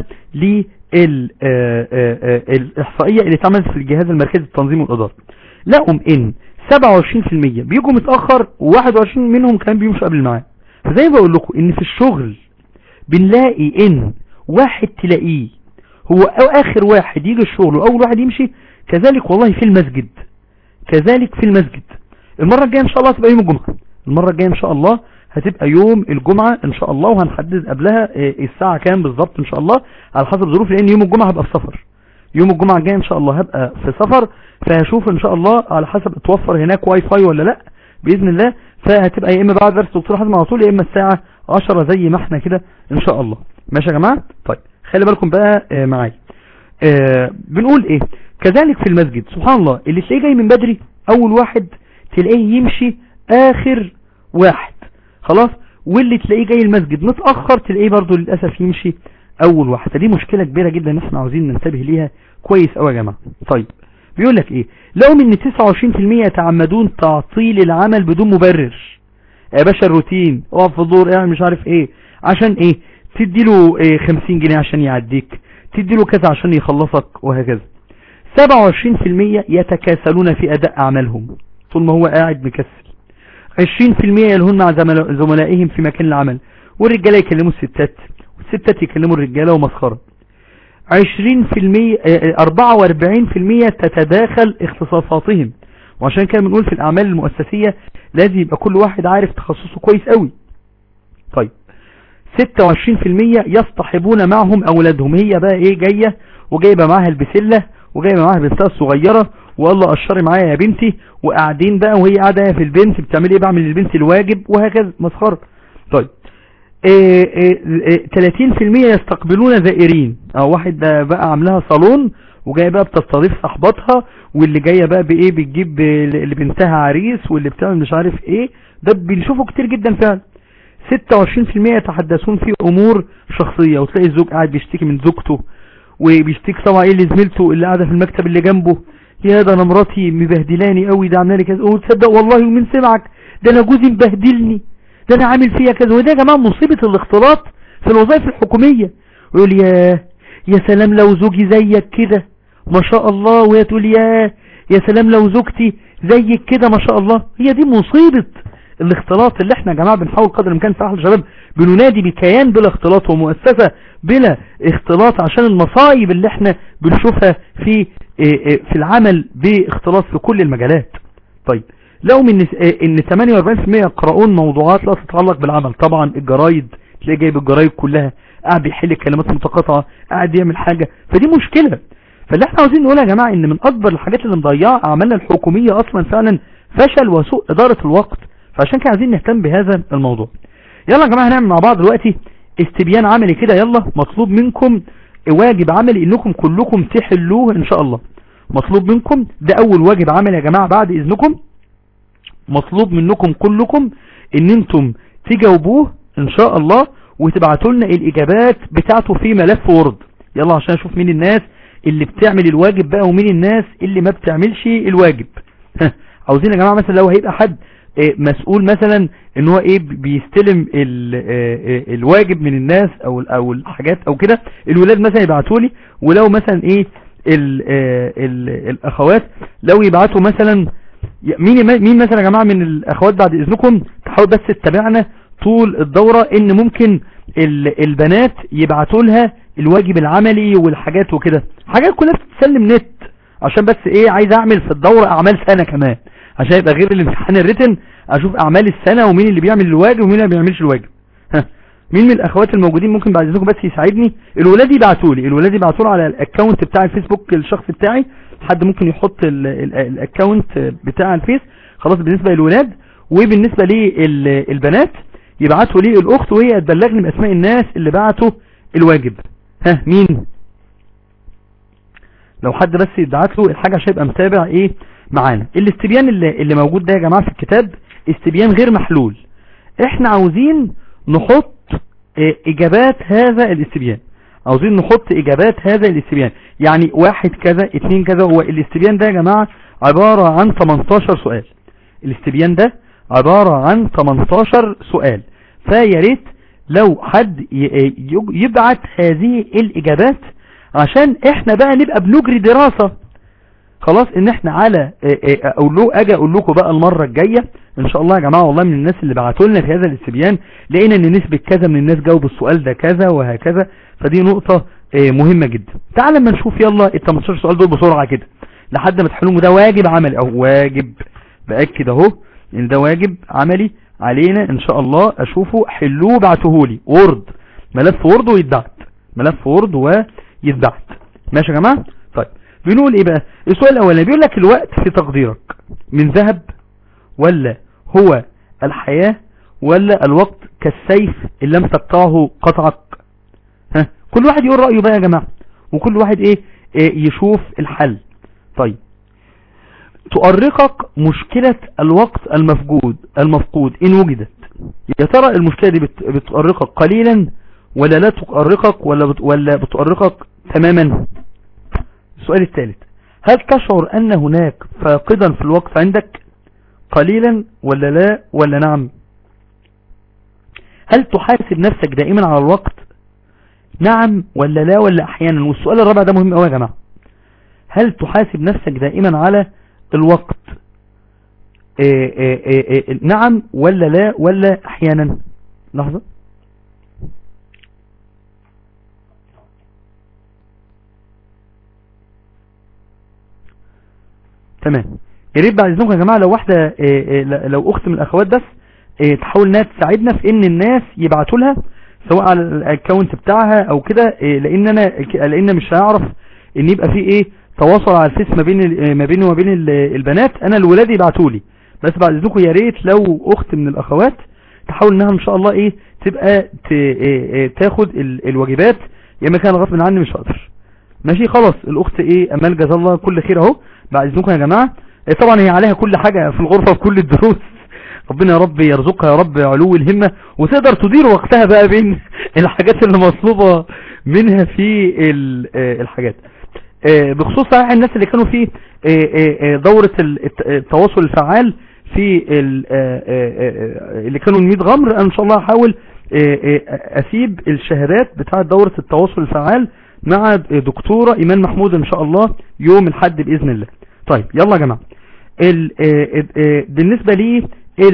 للإحصائية اللي اتعملت في الجهاز المركزي للتنظيم والإدارة لقوا ان 27% بيجوا متأخر و21 منهم كان بيمشوا قبل الميعاد فزي ما بقول لكم ان في الشغل بنلاقي ان واحد تلاقيه هو أو اخر واحد يجي الشغل واول واحد يمشي كذلك والله في المسجد كذلك في المسجد المرة الجاية ان شاء الله هتبقى يوم الجمعة المرة الجاية ان شاء الله هتبقى يوم الجمعة ان شاء الله وهنحدد قبلها الساعة كام بالظبط ان شاء الله على حسب ظروف لان يوم الجمعة هبقى في سفر يوم الجمعة الجاي ان شاء الله هبقى في سفر فهشوف ان شاء الله على حسب اتوفر هناك واي فاي ولا لا باذن الله فهتبقى يا اما بعد درس دكتور حازم على طول يا اما الساعة 10 زي ما احنا كده ان شاء الله ماشي يا جماعة طيب خلي بالكم بقى آه معايا آه بنقول ايه كذلك في المسجد سبحان الله اللي تلاقيه جاي من بدري اول واحد تلاقيه يمشي اخر واحد خلاص واللي تلاقيه جاي المسجد متأخر تلاقيه برضو للأسف يمشي اول واحد فدي مشكلة كبيرة جدا ان احنا عاوزين ننتبه ليها كويس قوي يا جماعة طيب بيقول لك ايه لو من 29% يتعمدون تعطيل العمل بدون مبرر يا باشا الروتين اقف في الدور اعمل مش عارف ايه عشان ايه تدي له إيه 50 جنيه عشان يعديك تدي له كذا عشان يخلصك وهكذا 27% يتكاسلون في اداء اعمالهم طول ما هو قاعد مكسل 20% يلهون مع زملائهم في مكان العمل والرجاله يكلموا الستات والستات يكلموا الرجاله ومسخره 20% 44% تتداخل اختصاصاتهم وعشان كده بنقول في الاعمال المؤسسية لازم يبقى كل واحد عارف تخصصه كويس قوي طيب 26% يصطحبون معهم اولادهم هي بقى ايه جاية وجايبة معاها البسلة وجايبة معاها البسلة الصغيرة والله قشري معايا يا بنتي وقاعدين بقى وهي قاعدة في البنت بتعمل ايه بعمل للبنت الواجب وهكذا مسخرة طيب ايه ايه 30% يستقبلون زائرين او واحد بقى عاملها صالون وجايه بقى بتستضيف صاحباتها واللي جايه بقى بايه بتجيب لبنتها عريس واللي بتعمل مش عارف ايه ده بنشوفه كتير جدا فعلا 26% يتحدثون في امور شخصية وتلاقي الزوج قاعد بيشتكي من زوجته وبيشتكي طبعا ايه لزميلته اللي قاعده في المكتب اللي جنبه يا ده انا مراتي مبهدلاني قوي ده عامله لي كذا وتصدق والله ومن سمعك ده انا جوزي مبهدلني ده انا عامل فيها كذا وده يا جماعه مصيبه الاختلاط في الوظائف الحكوميه ويقول يا يا سلام لو زوجي زيك كده ما شاء الله وهي تقول يا يا سلام لو زوجتي زيك كده ما شاء الله هي دي مصيبه الاختلاط اللي احنا يا جماعه بنحاول قدر الامكان في احلى الشباب بننادي بكيان بلا اختلاط ومؤسسه بلا اختلاط عشان المصايب اللي احنا بنشوفها في في العمل باختلاط في كل المجالات طيب لو من ان 48% يقرؤون موضوعات لا تتعلق بالعمل طبعا الجرايد تلاقي جايب الجرايد كلها قاعد بيحل كلمات متقاطعه قاعد يعمل حاجه فدي مشكله فاللي احنا عاوزين نقولها يا جماعه ان من اكبر الحاجات اللي مضيعه اعمالنا الحكوميه اصلا فعلا فشل وسوء اداره الوقت فعشان كده عايزين نهتم بهذا الموضوع يلا يا جماعه هنعمل مع بعض دلوقتي استبيان عملي كده يلا مطلوب منكم واجب عملي انكم كلكم تحلوه ان شاء الله مطلوب منكم ده اول واجب عملي يا جماعه بعد اذنكم مطلوب منكم كلكم ان انتم تجاوبوه ان شاء الله وتبعتوا لنا الاجابات بتاعته في ملف وورد يلا عشان اشوف مين الناس اللي بتعمل الواجب بقى ومين الناس اللي ما بتعملش الواجب عاوزين يا جماعه مثلا لو هيبقى حد مسؤول مثلا ان هو ايه بيستلم الواجب من الناس او او الحاجات او كده الولاد مثلا يبعتوا لي ولو مثلا ايه ال ال الاخوات لو يبعتوا مثلا مين مين مثلا يا جماعه من الاخوات بعد اذنكم تحاول بس تتابعنا طول الدورة ان ممكن البنات يبعتوا لها الواجب العملي والحاجات وكده حاجات كلها بتتسلم نت عشان بس ايه عايز اعمل في الدورة اعمال سنة كمان عشان يبقى غير الامتحان الريتن اشوف اعمال السنة ومين اللي بيعمل الواجب ومين اللي ما بيعملش الواجب ها مين من الاخوات الموجودين ممكن بعد اذنكم بس يساعدني الولاد يبعتوا لي الولاد يبعتوا لي على الاكونت بتاع الفيسبوك الشخصي بتاعي حد ممكن يحط الاكونت بتاع الفيس خلاص بالنسبة للولاد وبالنسبة للبنات يبعتوا لي الاخت وهي تبلغني باسماء الناس اللي بعتوا الواجب ها مين لو حد بس يبعت له الحاجة عشان يبقى متابع ايه معانا الاستبيان اللي, اللي موجود ده يا جماعة في الكتاب استبيان غير محلول احنا عاوزين نحط اه اجابات هذا الاستبيان عاوزين نحط اجابات هذا الاستبيان يعني واحد كذا اتنين كذا هو الاستبيان ده يا جماعة عبارة عن 18 سؤال الاستبيان ده عبارة عن 18 سؤال فيا ريت لو حد يبعت هذه الاجابات عشان احنا بقى نبقى بنجري دراسة خلاص ان احنا على اقول له اجي اقول لكم بقى المرة الجاية ان شاء الله يا جماعة والله من الناس اللي بعتوا لنا في هذا الاستبيان لقينا ان نسبة كذا من الناس جاوب السؤال ده كذا وهكذا فدي نقطة مهمة جدا تعال لما نشوف يلا ال 18 سؤال دول بسرعة كده لحد ما تحلوهم ده واجب عملي او واجب باكد اهو ان ده واجب عملي علينا ان شاء الله اشوفه حلوه بعتهولي وورد ملف وورد ويتبعت ملف وورد ويتبعت ماشي يا جماعة طيب بنقول ايه بقى السؤال الاولاني بيقول لك الوقت في تقديرك من ذهب ولا هو الحياة ولا الوقت كالسيف ان لم تقطعه قطعك ها كل واحد يقول رأيه بقى يا جماعة وكل واحد ايه, إيه يشوف الحل طيب تؤرقك مشكلة الوقت المفقود المفقود ان وجدت يا ترى المشكلة دي بتؤرقك قليلا ولا لا تؤرقك ولا بت ولا بتؤرقك تماما السؤال الثالث هل تشعر ان هناك فاقدا في الوقت عندك قليلا ولا لا ولا نعم هل تحاسب نفسك دائما على الوقت نعم ولا لا ولا احيانا والسؤال الرابع ده مهم قوي يا جماعة هل تحاسب نفسك دائما على الوقت إيه إيه إيه نعم ولا لا ولا احيانا لحظة تمام يا ريت بعد اذنكم يا جماعه لو واحده لو اخت من الاخوات بس تحاول انها تساعدنا في ان الناس يبعتوا لها سواء على الاكونت بتاعها او كده لان انا لان مش هعرف ان يبقى في ايه تواصل على الفيس ما بين ما بيني وما بين البنات انا الولاد يبعتوا لي بس بعد اذنكم يا ريت لو اخت من الاخوات تحاول انها ان شاء الله ايه تبقى تاخد الواجبات يا اما كان غصب عني مش هقدر ماشي خلاص الاخت ايه امال جزا الله كل خير اهو بعد اذنكم يا جماعه طبعا هي عليها كل حاجه في الغرفه في كل الدروس ربنا يا رب يرزقها يا رب علو الهمه وتقدر تدير وقتها بقى بين الحاجات اللي مطلوبه منها في الحاجات بخصوص صحيح الناس اللي كانوا في دورة التواصل الفعال في اللي كانوا 100 غمر انا ان شاء الله هحاول اسيب الشهادات بتاعه دورة التواصل الفعال مع دكتورة ايمان محمود ان شاء الله يوم الحد باذن الله طيب يلا يا جماعة بالنسبة لي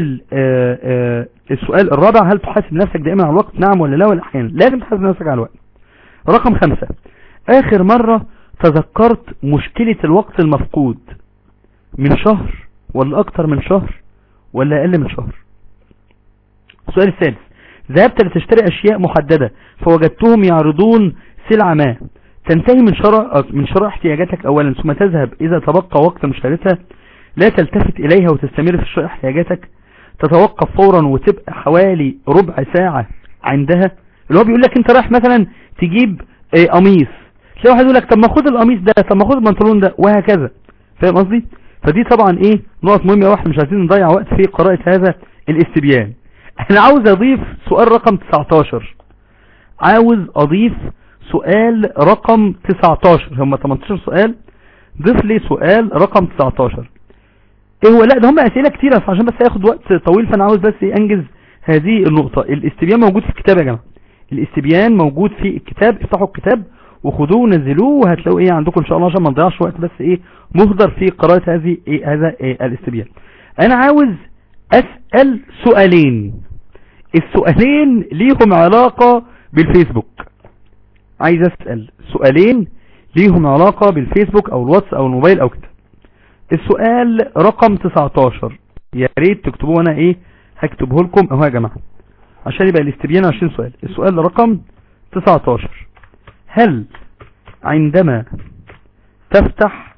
السؤال الرابع هل تحاسب نفسك دائما على الوقت نعم ولا لا ولا احيانا لازم تحاسب نفسك على الوقت رقم خمسة اخر مرة تذكرت مشكلة الوقت المفقود من شهر ولا اكتر من شهر ولا اقل من شهر السؤال الثالث ذهبت لتشتري اشياء محددة فوجدتهم يعرضون سلعة ما تنتهي من شراء من شراء احتياجاتك اولا ثم تذهب اذا تبقى وقت مشتريتها لا تلتفت اليها وتستمر في شراء احتياجاتك تتوقف فورا وتبقى حوالي ربع ساعة عندها اللي هو بيقول لك انت رايح مثلا تجيب اه قميص تلاقي واحد يقول لك طب ما خد القميص ده طب ما خد البنطلون ده وهكذا فاهم قصدي فدي طبعا ايه نقط مهمه واحد مش عايزين نضيع وقت في قراءه هذا الاستبيان انا عاوز اضيف سؤال رقم 19 عاوز اضيف سؤال رقم 19 هم 18 سؤال ضيف لي سؤال رقم 19 ايه هو لا ده هم اسئله كتيره عشان بس هياخد وقت طويل فانا عاوز بس انجز هذه النقطه الاستبيان موجود في الكتاب يا جماعه الاستبيان موجود في الكتاب افتحوا الكتاب وخدوه ونزلوه وهتلاقوا ايه عندكم ان شاء الله عشان ما نضيعش وقت بس ايه مهدر في قراءة هذه إيه هذا إيه الاستبيان انا عاوز اسأل سؤالين السؤالين ليهم علاقة بالفيسبوك عايز اسأل سؤالين ليهم علاقة بالفيسبوك او الواتس او الموبايل او كده السؤال رقم 19 يا ريت تكتبوه انا ايه هكتبه لكم اهو يا جماعة عشان يبقى الاستبيان 20 سؤال السؤال رقم 19 هل عندما تفتح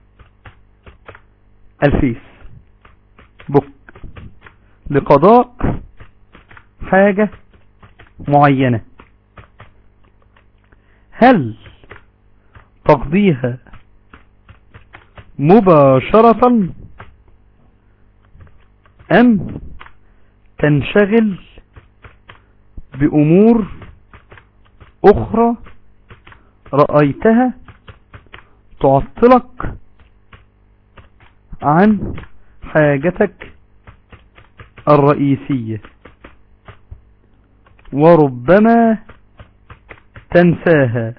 الفيس بوك لقضاء حاجة معينة هل تقضيها مباشرة أم تنشغل بأمور أخرى رأيتها تعطلك عن حاجتك الرئيسية وربما تنساها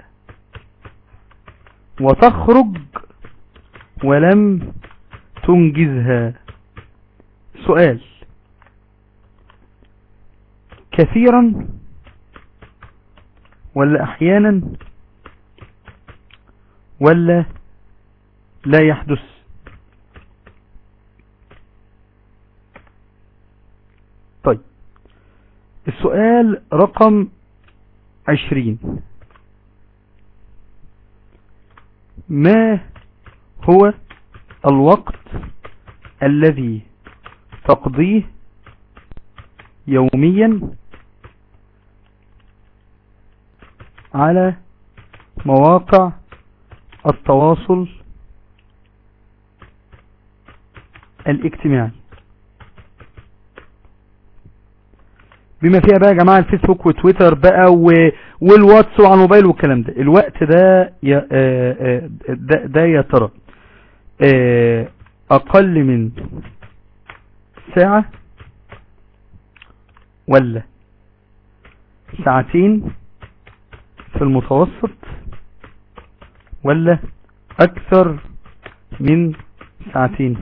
وتخرج ولم تنجزها سؤال كثيرا ولا احيانا ولا لا يحدث طيب السؤال رقم عشرين ما هو الوقت الذي تقضيه يوميا على مواقع التواصل الاجتماعي بما فيها بقى يا جماعة الفيسبوك وتويتر بقى و... والواتس وعلى الموبايل والكلام ده الوقت ده يا آه، آه، ده, ده يا ترى آه، اقل من ساعة ولا ساعتين في المتوسط ولا اكثر من ساعتين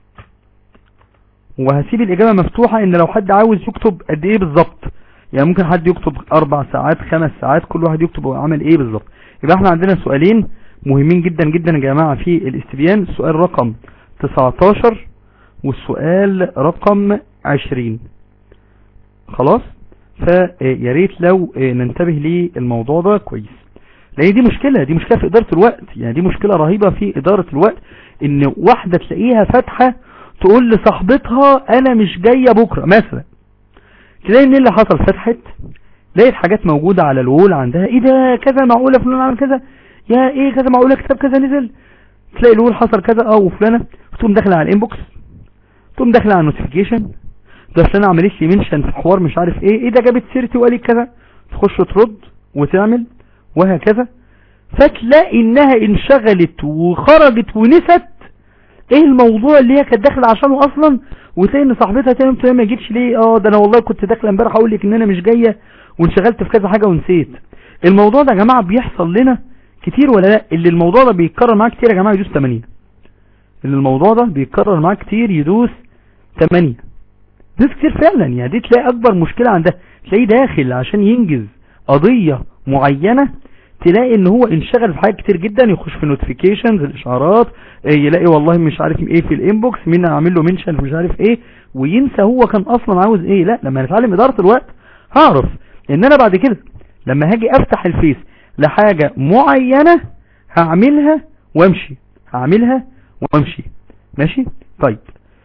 وهسيب الاجابة مفتوحة ان لو حد عاوز يكتب قد ايه بالظبط يعني ممكن حد يكتب اربع ساعات خمس ساعات كل واحد يكتب هو عمل ايه بالظبط يبقى احنا عندنا سؤالين مهمين جدا جدا يا جماعة في الاستبيان السؤال رقم 19 والسؤال رقم 20 خلاص فيا ريت لو ننتبه للموضوع ده كويس لان دي مشكلة دي مشكلة في ادارة الوقت يعني دي مشكلة رهيبة في ادارة الوقت ان واحدة تلاقيها فاتحة تقول لصاحبتها انا مش جاية بكرة مثلا تلاقي ان اللي حصل فتحت لقيت حاجات موجودة على الوول عندها ايه ده كذا معقولة فلان عمل كذا يا ايه كذا معقولة كتاب كذا نزل تلاقي الوول حصل كذا اه وفلانة تقوم داخلة على الانبوكس تقوم داخلة على النوتيفيكيشن ده فلانة عملت لي منشن في حوار مش عارف ايه ايه ده جابت سيرتي وقالت كذا تخش ترد وتعمل وهكذا فتلاقي انها انشغلت وخرجت ونست ايه الموضوع اللي هي كانت داخله عشانه اصلا وتلاقي ان صاحبتها تاني قلت ما جيتش ليه اه ده انا والله كنت داخله امبارح اقول لك ان انا مش جايه وانشغلت في كذا حاجه ونسيت الموضوع ده يا جماعه بيحصل لنا كتير ولا لا اللي الموضوع ده بيتكرر معاه كتير يا جماعه يدوس 8 اللي الموضوع ده بيتكرر معاه كتير يدوس 8 ناس كتير فعلا يعني دي تلاقي اكبر مشكله عندها تلاقيه داخل عشان ينجز قضيه معينه تلاقي ان هو انشغل في حاجات كتير جدا يخش في النوتيفيكيشنز الاشعارات يلاقي والله مش عارف ايه في الانبوكس مين عامل له منشن مش عارف ايه وينسى هو كان اصلا عاوز ايه لا لما نتعلم ادارة الوقت هعرف ان انا بعد كده لما هاجي افتح الفيس لحاجة معينة هعملها وامشي هعملها وامشي ماشي طيب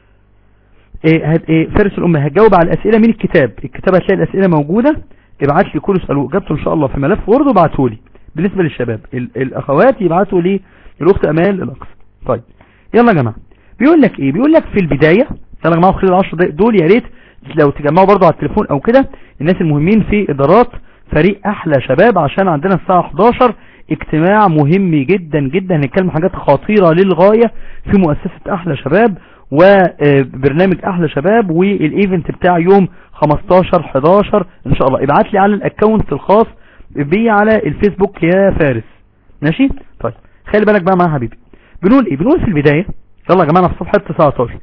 ايه هت ايه فارس الامة هتجاوب على الاسئلة من الكتاب الكتاب هتلاقي الاسئلة موجودة ابعت لي كل سؤال واجابته ان شاء الله في ملف وورد وابعته لي بالنسبة للشباب الاخوات يبعتوا لي الاخت امال الاقصى طيب يلا يا جماعة بيقول لك ايه بيقول لك في البداية يلا يا جماعة خلال العشر دقايق دول يا ريت لو تجمعوا برضو على التليفون او كده الناس المهمين في ادارات فريق احلى شباب عشان عندنا الساعة 11 اجتماع مهم جدا جدا هنتكلم حاجات خطيرة للغاية في مؤسسة احلى شباب وبرنامج احلى شباب والايفنت بتاع يوم 15 11 ان شاء الله ابعت لي على الاكونت الخاص بي على الفيسبوك يا فارس ماشي طيب خلي بالك بقى معايا حبيبي بنقول ايه بنقول في البداية يلا يا جماعة في صفحة 19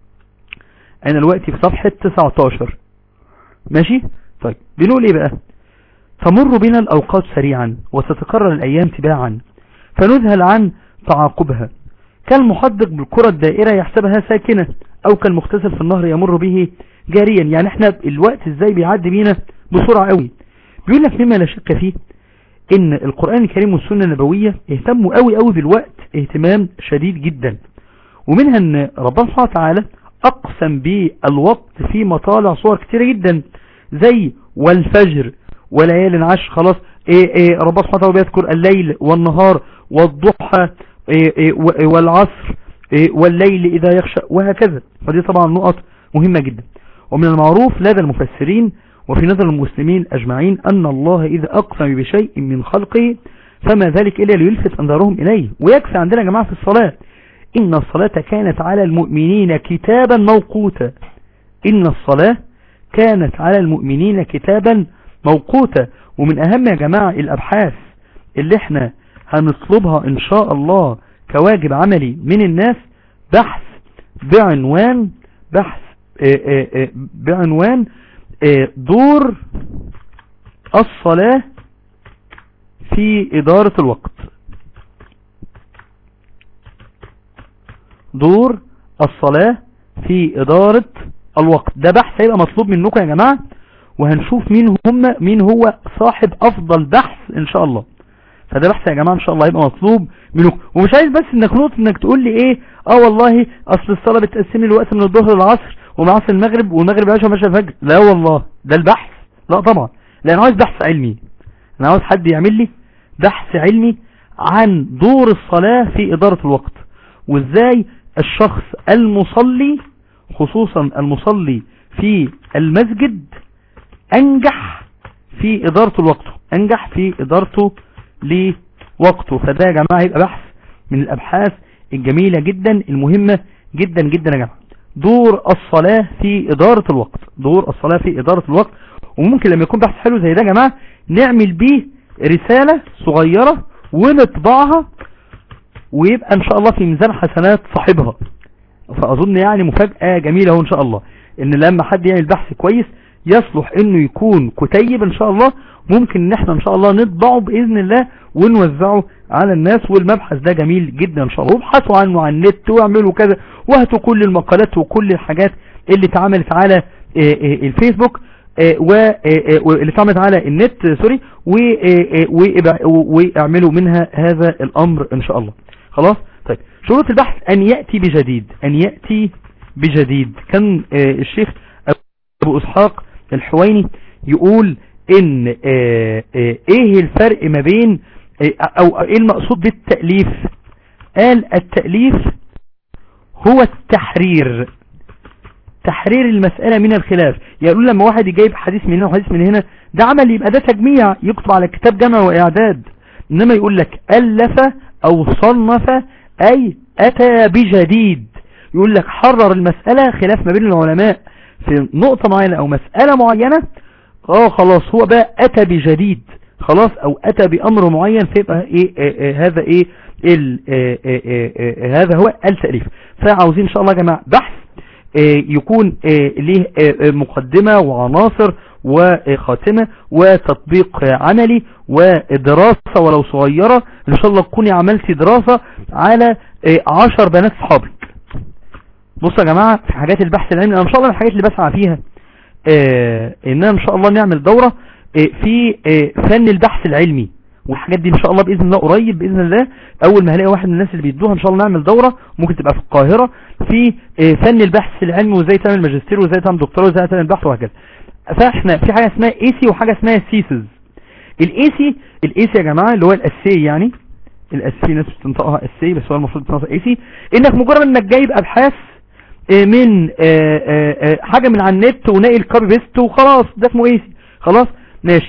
انا دلوقتي في صفحة 19 ماشي طيب بنقول ايه بقى تمر بنا الاوقات سريعا وستتكرر الايام تباعا فنذهل عن تعاقبها كالمحدق بالكرة الدائرة يحسبها ساكنة او كالمغتسل في النهر يمر به جاريا يعني احنا الوقت ازاي بيعدي بينا بسرعة قوي بيقول لك مما لا شك فيه ان القرآن الكريم والسنة النبوية اهتموا قوي قوي بالوقت اهتمام شديد جدا ومنها ان ربنا سبحانه وتعالى اقسم بالوقت في مطالع صور كتيرة جدا زي والفجر وليال عشر خلاص ايه ايه ربنا سبحانه وتعالى بيذكر الليل والنهار والضحى ايه ايه والعصر ايه والليل اذا يخشى وهكذا فدي طبعا نقط مهمة جدا ومن المعروف لدى المفسرين وفي نظر المسلمين أجمعين أن الله إذا أقسم بشيء من خلقه فما ذلك إلا ليلفت أنظارهم إليه ويكفي عندنا يا جماعة في الصلاة إن الصلاة كانت على المؤمنين كتابا موقوتا إن الصلاة كانت على المؤمنين كتابا موقوتا ومن أهم يا جماعة الأبحاث اللي احنا هنطلبها إن شاء الله كواجب عملي من الناس بحث بعنوان بحث اه اه اه بعنوان دور الصلاة في إدارة الوقت دور الصلاة في إدارة الوقت ده بحث هيبقى مطلوب منكم يا جماعة وهنشوف مين هم مين هو صاحب أفضل بحث إن شاء الله فده بحث يا جماعة إن شاء الله هيبقى مطلوب منكم ومش عايز بس إنك نقط إنك تقول لي إيه آه والله أصل الصلاة بتقسم لي الوقت من الظهر للعصر ومن عصر المغرب والمغرب عشاء ومشى الفجر لا والله ده البحث لا طبعا لأن عاوز بحث علمي أنا عاوز حد يعمل لي بحث علمي عن دور الصلاة في إدارة الوقت وإزاي الشخص المصلي خصوصا المصلي في المسجد أنجح في إدارة الوقت أنجح في إدارته لوقته فده يا جماعة هيبقى بحث من الأبحاث الجميلة جدا المهمة جدا جدا يا جماعة دور الصلاة في إدارة الوقت دور الصلاة في إدارة الوقت وممكن لما يكون بحث حلو زي ده يا جماعة نعمل بيه رسالة صغيرة ونطبعها ويبقى ان شاء الله في ميزان حسنات صاحبها فاظن يعني مفاجأة جميلة اهو ان شاء الله ان لما حد يعمل بحث كويس يصلح انه يكون كتيب ان شاء الله ممكن ان احنا ان شاء الله نطبعه باذن الله ونوزعه على الناس والمبحث ده جميل جدا ان شاء الله وابحثوا عنه على النت واعملوا كذا وهاتوا كل المقالات وكل الحاجات اللي اتعملت على الفيسبوك واللي اتعملت على النت سوري واعملوا منها هذا الامر ان شاء الله خلاص طيب شروط البحث ان يأتي بجديد ان يأتي بجديد كان الشيخ ابو اسحاق الحويني يقول ان ايه الفرق ما بين او ايه المقصود بالتأليف قال التأليف هو التحرير تحرير المسألة من الخلاف يقول لما واحد يجيب حديث من هنا وحديث من هنا ده عمل يبقى ده تجميع يكتب على كتاب جمع وإعداد إنما يقول لك ألف أو صنف أي أتى بجديد يقول لك حرر المسألة خلاف ما بين العلماء في نقطة معينة أو مسألة معينة اه خلاص هو بقى أتى بجديد خلاص أو أتى بأمر معين فيبقى إيه, إيه, إيه هذا إيه ال إيه إيه إيه هذا هو التأليف فعاوزين إن شاء الله يا جماعة بحث يكون ليه مقدمة وعناصر وخاتمة وتطبيق عملي ودراسة ولو صغيرة ان شاء الله تكوني عملتي دراسة على عشر بنات صحابك بصوا يا جماعة في حاجات البحث العلمي انا ان شاء الله الحاجات اللي بسعى فيها اننا ان شاء الله نعمل دورة في فن البحث العلمي والحاجات دي ان شاء الله باذن الله قريب باذن الله اول ما هلاقي واحد من الناس اللي بيدوها ان شاء الله نعمل دورة ممكن تبقى في القاهرة في فن البحث العلمي وازاي تعمل ماجستير وازاي تعمل دكتوراه وازاي تعمل بحث وهكذا فاحنا في حاجة اسمها ايسي وحاجة اسمها سيسز الايسي الايسي يا جماعة اللي هو الاسي يعني الاسي ناس بتنطقها اسي بس هو المفروض تنطق ايسي انك مجرد انك جايب ابحاث من حاجة من على النت وناقل كوبي بيست وخلاص ده اسمه ايسي خلاص ماشي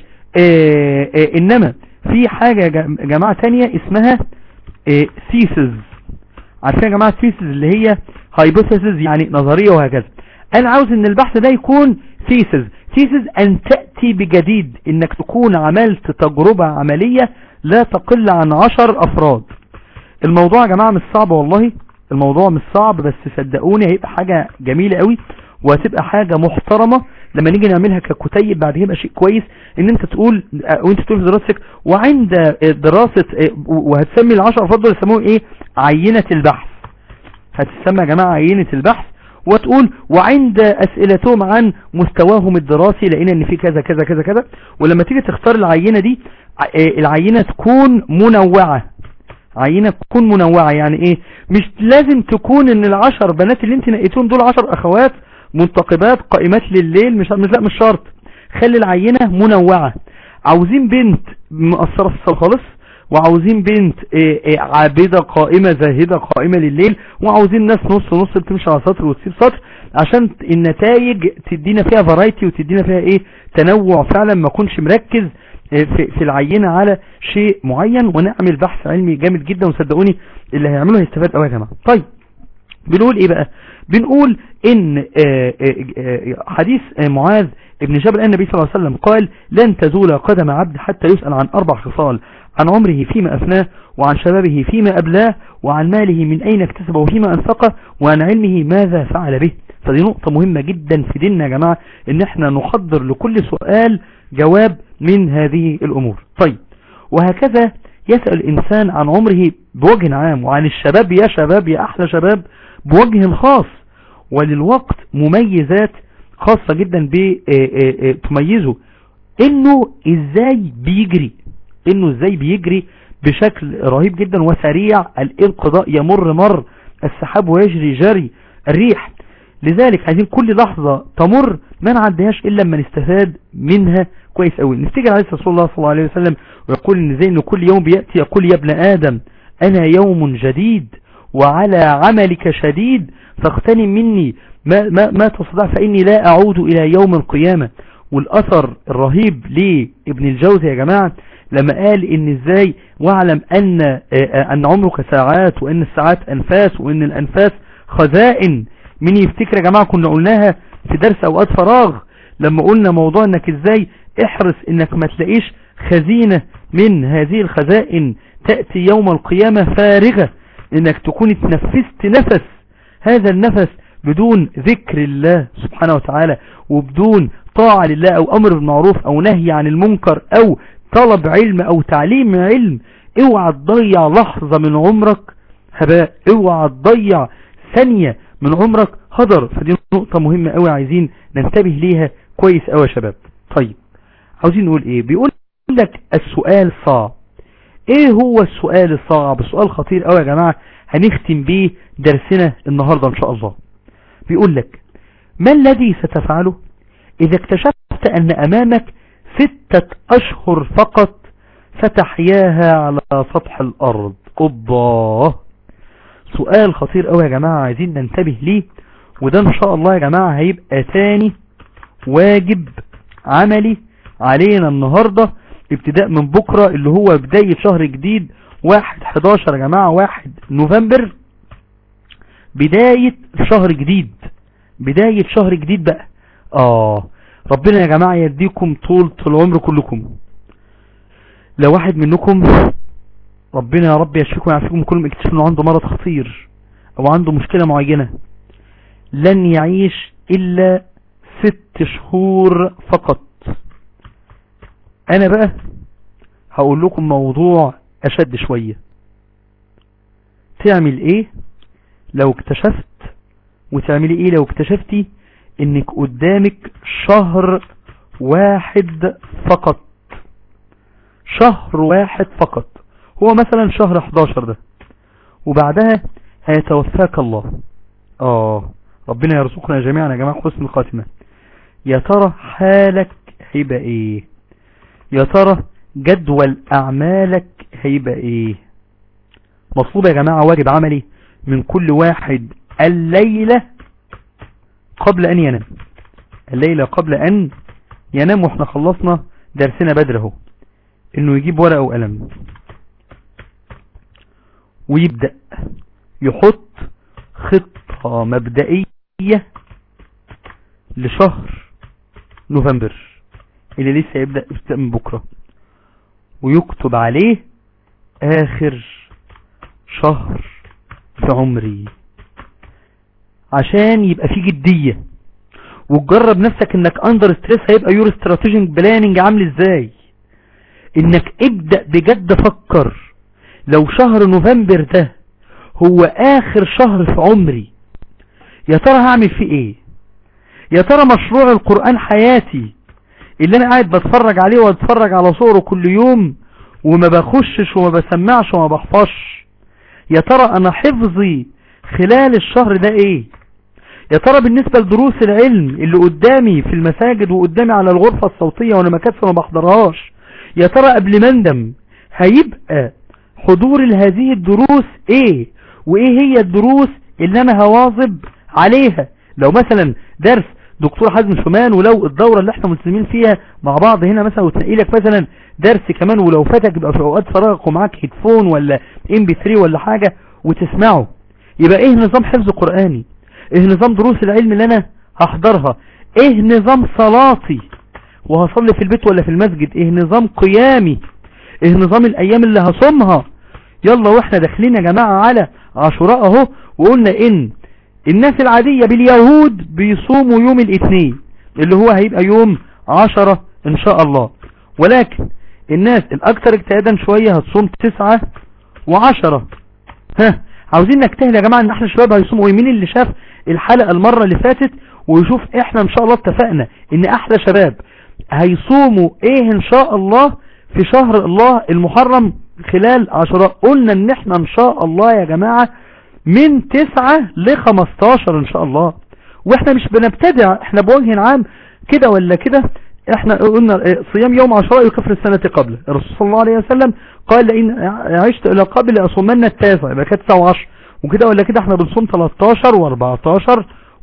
انما في حاجة يا جماعة تانية اسمها سيسز عارفين يا جماعة سيسز اللي هي هايبوثيسز يعني نظرية وهكذا انا عاوز ان البحث ده يكون ثيسز ثيسز ان تأتي بجديد انك تكون عملت تجربة عملية لا تقل عن عشر افراد الموضوع يا جماعة مش صعب والله الموضوع مش صعب بس صدقوني هيبقى حاجة جميلة قوي وهتبقى حاجة محترمة لما نيجي نعملها ككتيب بعد يبقى شيء كويس ان انت تقول وانت تقول في دراستك وعند دراسة وهتسمي العشر افراد دول يسموه ايه عينة البحث هتسمى يا جماعة عينة البحث وتقول وعند اسئلتهم عن مستواهم الدراسي لقينا ان في كذا كذا كذا كذا ولما تيجي تختار العينة دي العينة تكون منوعة عينة تكون منوعة يعني ايه مش لازم تكون ان العشر بنات اللي انت نقيتون دول عشر اخوات منتقبات قائمات لليل مش لا مش شرط خلي العينة منوعة عاوزين بنت مقصرة في الصلاة خالص وعاوزين بنت آه، آه، عابدة قائمة زاهدة قائمة لليل وعاوزين ناس نص نص بتمشي على سطر وتسيب سطر عشان النتائج تدينا فيها فرايتي وتدينا فيها ايه تنوع فعلا ما كنش مركز آه، في, في العينة على شيء معين ونعمل بحث علمي جامد جدا وصدقوني اللي هيعمله هيستفاد قوي يا جماعة طيب بنقول ايه بقى بنقول ان آه، آه، آه، حديث آه، معاذ ابن جبل النبي صلى الله عليه وسلم قال لن تزول قدم عبد حتى يسأل عن اربع خصال عن عمره فيما افناه وعن شبابه فيما ابلاه وعن ماله من اين اكتسبه وفيما انفقه وعن علمه ماذا فعل به فدي نقطة مهمة جدا في ديننا يا جماعة ان احنا نحضر لكل سؤال جواب من هذه الامور طيب وهكذا يسأل الإنسان عن عمره بوجه عام وعن الشباب يا شباب يا أحلى شباب بوجه خاص وللوقت مميزات خاصة جدا بتميزه انه ازاي بيجري انه ازاي بيجري بشكل رهيب جدا وسريع الانقضاء يمر مر السحاب ويجري جري الريح لذلك عايزين كل لحظة تمر ما نعديهاش الا لما نستفاد منها كويس قوي نفتكر عليه رسول الله صلى الله عليه وسلم ويقول ان زي انه كل يوم بيأتي يقول يا ابن ادم انا يوم جديد وعلى عملك شديد فاغتنم مني ما, ما, ما تستطيع فاني لا اعود الى يوم القيامة والاثر الرهيب لابن الجوزي يا جماعة لما قال ان ازاي واعلم ان ان عمرك ساعات وان الساعات انفاس وان الانفاس خزائن مين يفتكر يا جماعة كنا قلناها في درس اوقات فراغ لما قلنا موضوع انك ازاي احرص انك ما تلاقيش خزينة من هذه الخزائن تأتي يوم القيامة فارغة انك تكون اتنفست نفس هذا النفس بدون ذكر الله سبحانه وتعالى وبدون طاعة لله او امر بالمعروف او نهي عن المنكر او طلب علم او تعليم علم اوعى تضيع لحظة من عمرك هباء اوعى تضيع ثانية من عمرك هدر فدي نقطة مهمة قوي عايزين ننتبه ليها كويس قوي يا شباب طيب عاوزين نقول ايه بيقول لك السؤال صعب ايه هو السؤال الصعب سؤال خطير قوي يا جماعة هنختم بيه درسنا النهاردة ان شاء الله بيقول لك ما الذي ستفعله اذا اكتشفت ان امامك ستة اشهر فقط فتحياها على سطح الارض الله سؤال خطير قوي يا جماعة عايزين ننتبه ليه وده ان شاء الله يا جماعة هيبقى تاني واجب عملي علينا النهاردة ابتداء من بكرة اللي هو بداية شهر جديد واحد حداشر يا جماعة واحد نوفمبر بداية شهر جديد بداية شهر جديد بقى اه ربنا يا جماعة يديكم طول العمر كلكم لو واحد منكم ربنا يا رب يشفيكم ويعافيكم كلهم اكتشف انه عنده مرض خطير او عنده مشكلة معينة لن يعيش الا ست شهور فقط انا بقى هقول لكم موضوع اشد شوية تعمل ايه لو اكتشفت وتعملي ايه لو اكتشفتي انك قدامك شهر واحد فقط شهر واحد فقط هو مثلا شهر 11 ده وبعدها هيتوفاك الله اه ربنا يرزقنا جميعا يا جماعة حسن الخاتمة يا ترى حالك هيبقى ايه يا ترى جدول اعمالك هيبقى ايه مطلوب يا جماعة واجب عملي من كل واحد الليلة قبل ان ينام الليلة قبل ان ينام واحنا خلصنا درسنا بدر اهو انه يجيب ورقة وقلم ويبدأ يحط خطة مبدئية لشهر نوفمبر اللي لسه يبدأ يبدأ من بكرة ويكتب عليه آخر شهر في عمري عشان يبقى فيه جدية وتجرب نفسك انك اندر ستريس هيبقى يور استراتيجيك بلاننج عامل ازاي انك ابدأ بجد فكر لو شهر نوفمبر ده هو اخر شهر في عمري يا ترى هعمل فيه ايه يا ترى مشروع القرآن حياتي اللي انا قاعد بتفرج عليه واتفرج على صوره كل يوم وما بخشش وما بسمعش وما بحفظش يا ترى انا حفظي خلال الشهر ده ايه يا ترى بالنسبة لدروس العلم اللي قدامي في المساجد وقدامي على الغرفة الصوتية وانا مكاتفة ما بحضرهاش يا ترى قبل ما اندم هيبقى حضور هذه الدروس ايه وايه هي الدروس اللي انا هواظب عليها لو مثلا درس دكتور حازم شمان ولو الدورة اللي احنا ملتزمين فيها مع بعض هنا مثلا وتنقلك مثلا درس كمان ولو فاتك يبقى في اوقات فراغك ومعاك هيدفون ولا ام بي 3 ولا حاجة وتسمعه يبقى ايه نظام حفظ قرآني ايه نظام دروس العلم اللي انا هحضرها ايه نظام صلاتي وهصلي في البيت ولا في المسجد ايه نظام قيامي ايه نظام الايام اللي هصومها يلا واحنا داخلين يا جماعة على عاشوراء اهو وقلنا ان الناس العادية باليهود بيصوموا يوم الاثنين اللي هو هيبقى يوم عشرة ان شاء الله ولكن الناس الاكثر اجتهادا شوية هتصوم تسعة وعشرة ها عاوزين نجتهد يا جماعة ان احنا الشباب هيصوموا مين اللي شاف الحلقة المرة اللي فاتت ويشوف احنا ان شاء الله اتفقنا ان احلى شباب هيصوموا ايه ان شاء الله في شهر الله المحرم خلال عشرة قلنا ان احنا ان شاء الله يا جماعة من تسعة لخمستاشر ان شاء الله واحنا مش بنبتدع احنا بوجه عام كده ولا كده احنا قلنا صيام يوم عشراء يكفر السنة قبله الرسول صلى الله عليه وسلم قال لئن عشت الى قبل اصومن التاسع يبقى كانت 9 و10 وكده ولا كده احنا بنصوم 13 و14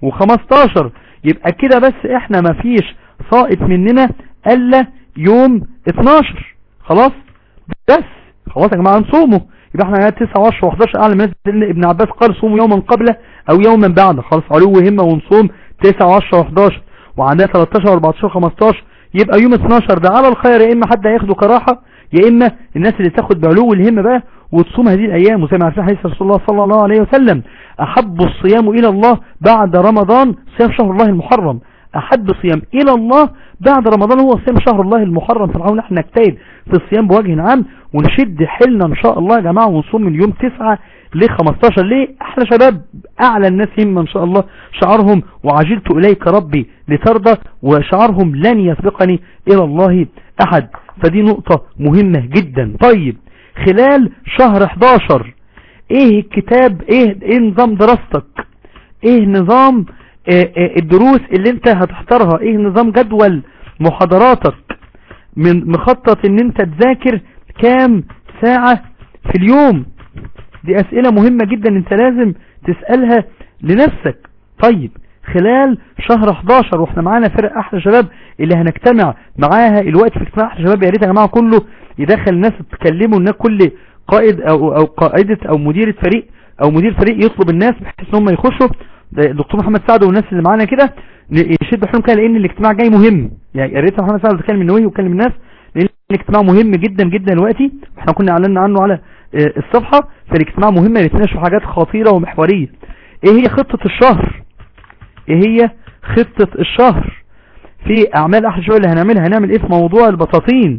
و15 يبقى كده بس احنا ما فيش ساقط مننا الا يوم 12 خلاص بس خلاص يا جماعه نصومه يبقى احنا 9 و10 و11 اعلى من لان ابن عباس قال صوموا يوما قبله او يوما بعد خلاص علو همه ونصوم 9 و10 و11 وعندنا 13 و14 و15 يبقى يوم 12 ده على الخير يا اما حد هياخده كراحه يا اما الناس اللي تاخد بعلو الهمه بقى وتصوم هذه الايام وزي ما عارفين حديث رسول الله صلى الله عليه وسلم احب الصيام الى الله بعد رمضان صيام شهر الله المحرم احب الصيام الى الله بعد رمضان هو صيام شهر الله المحرم فنحاول احنا نجتهد في الصيام بوجه عام ونشد حيلنا ان شاء الله يا جماعه ونصوم من يوم 9 ل 15 ليه احنا شباب اعلى الناس همه ان شاء الله شعارهم وعجلت اليك ربي لترضى وشعارهم لن يسبقني الى الله احد فدي نقطة مهمة جدا طيب خلال شهر 11 ايه الكتاب ايه, إيه نظام دراستك ايه نظام إيه إيه الدروس اللي انت هتحضرها ايه نظام جدول محاضراتك من مخطط ان انت تذاكر كام ساعة في اليوم دي اسئلة مهمة جدا انت لازم تسألها لنفسك طيب خلال شهر 11 واحنا معانا فرق احلى شباب اللي هنجتمع معاها الوقت في اجتماع احلى شباب يا ريت يا جماعه كله يدخل الناس تتكلموا ان كل قائد او او قائده او مديره فريق او مدير فريق يطلب الناس بحيث ان هم يخشوا دكتور محمد سعد والناس اللي معانا كده يشدوا حيلهم كده لان الاجتماع جاي مهم يعني يا ريت محمد سعد يتكلم النووي ويكلم الناس لان الاجتماع مهم جدا جدا دلوقتي احنا كنا اعلنا عنه على الصفحه فالاجتماع مهم نتناقش في حاجات خطيره ومحوريه ايه هي خطه الشهر ايه هي خطة الشهر في اعمال احد الشغل اللي هنعملها هنعمل ايه في موضوع البطاطين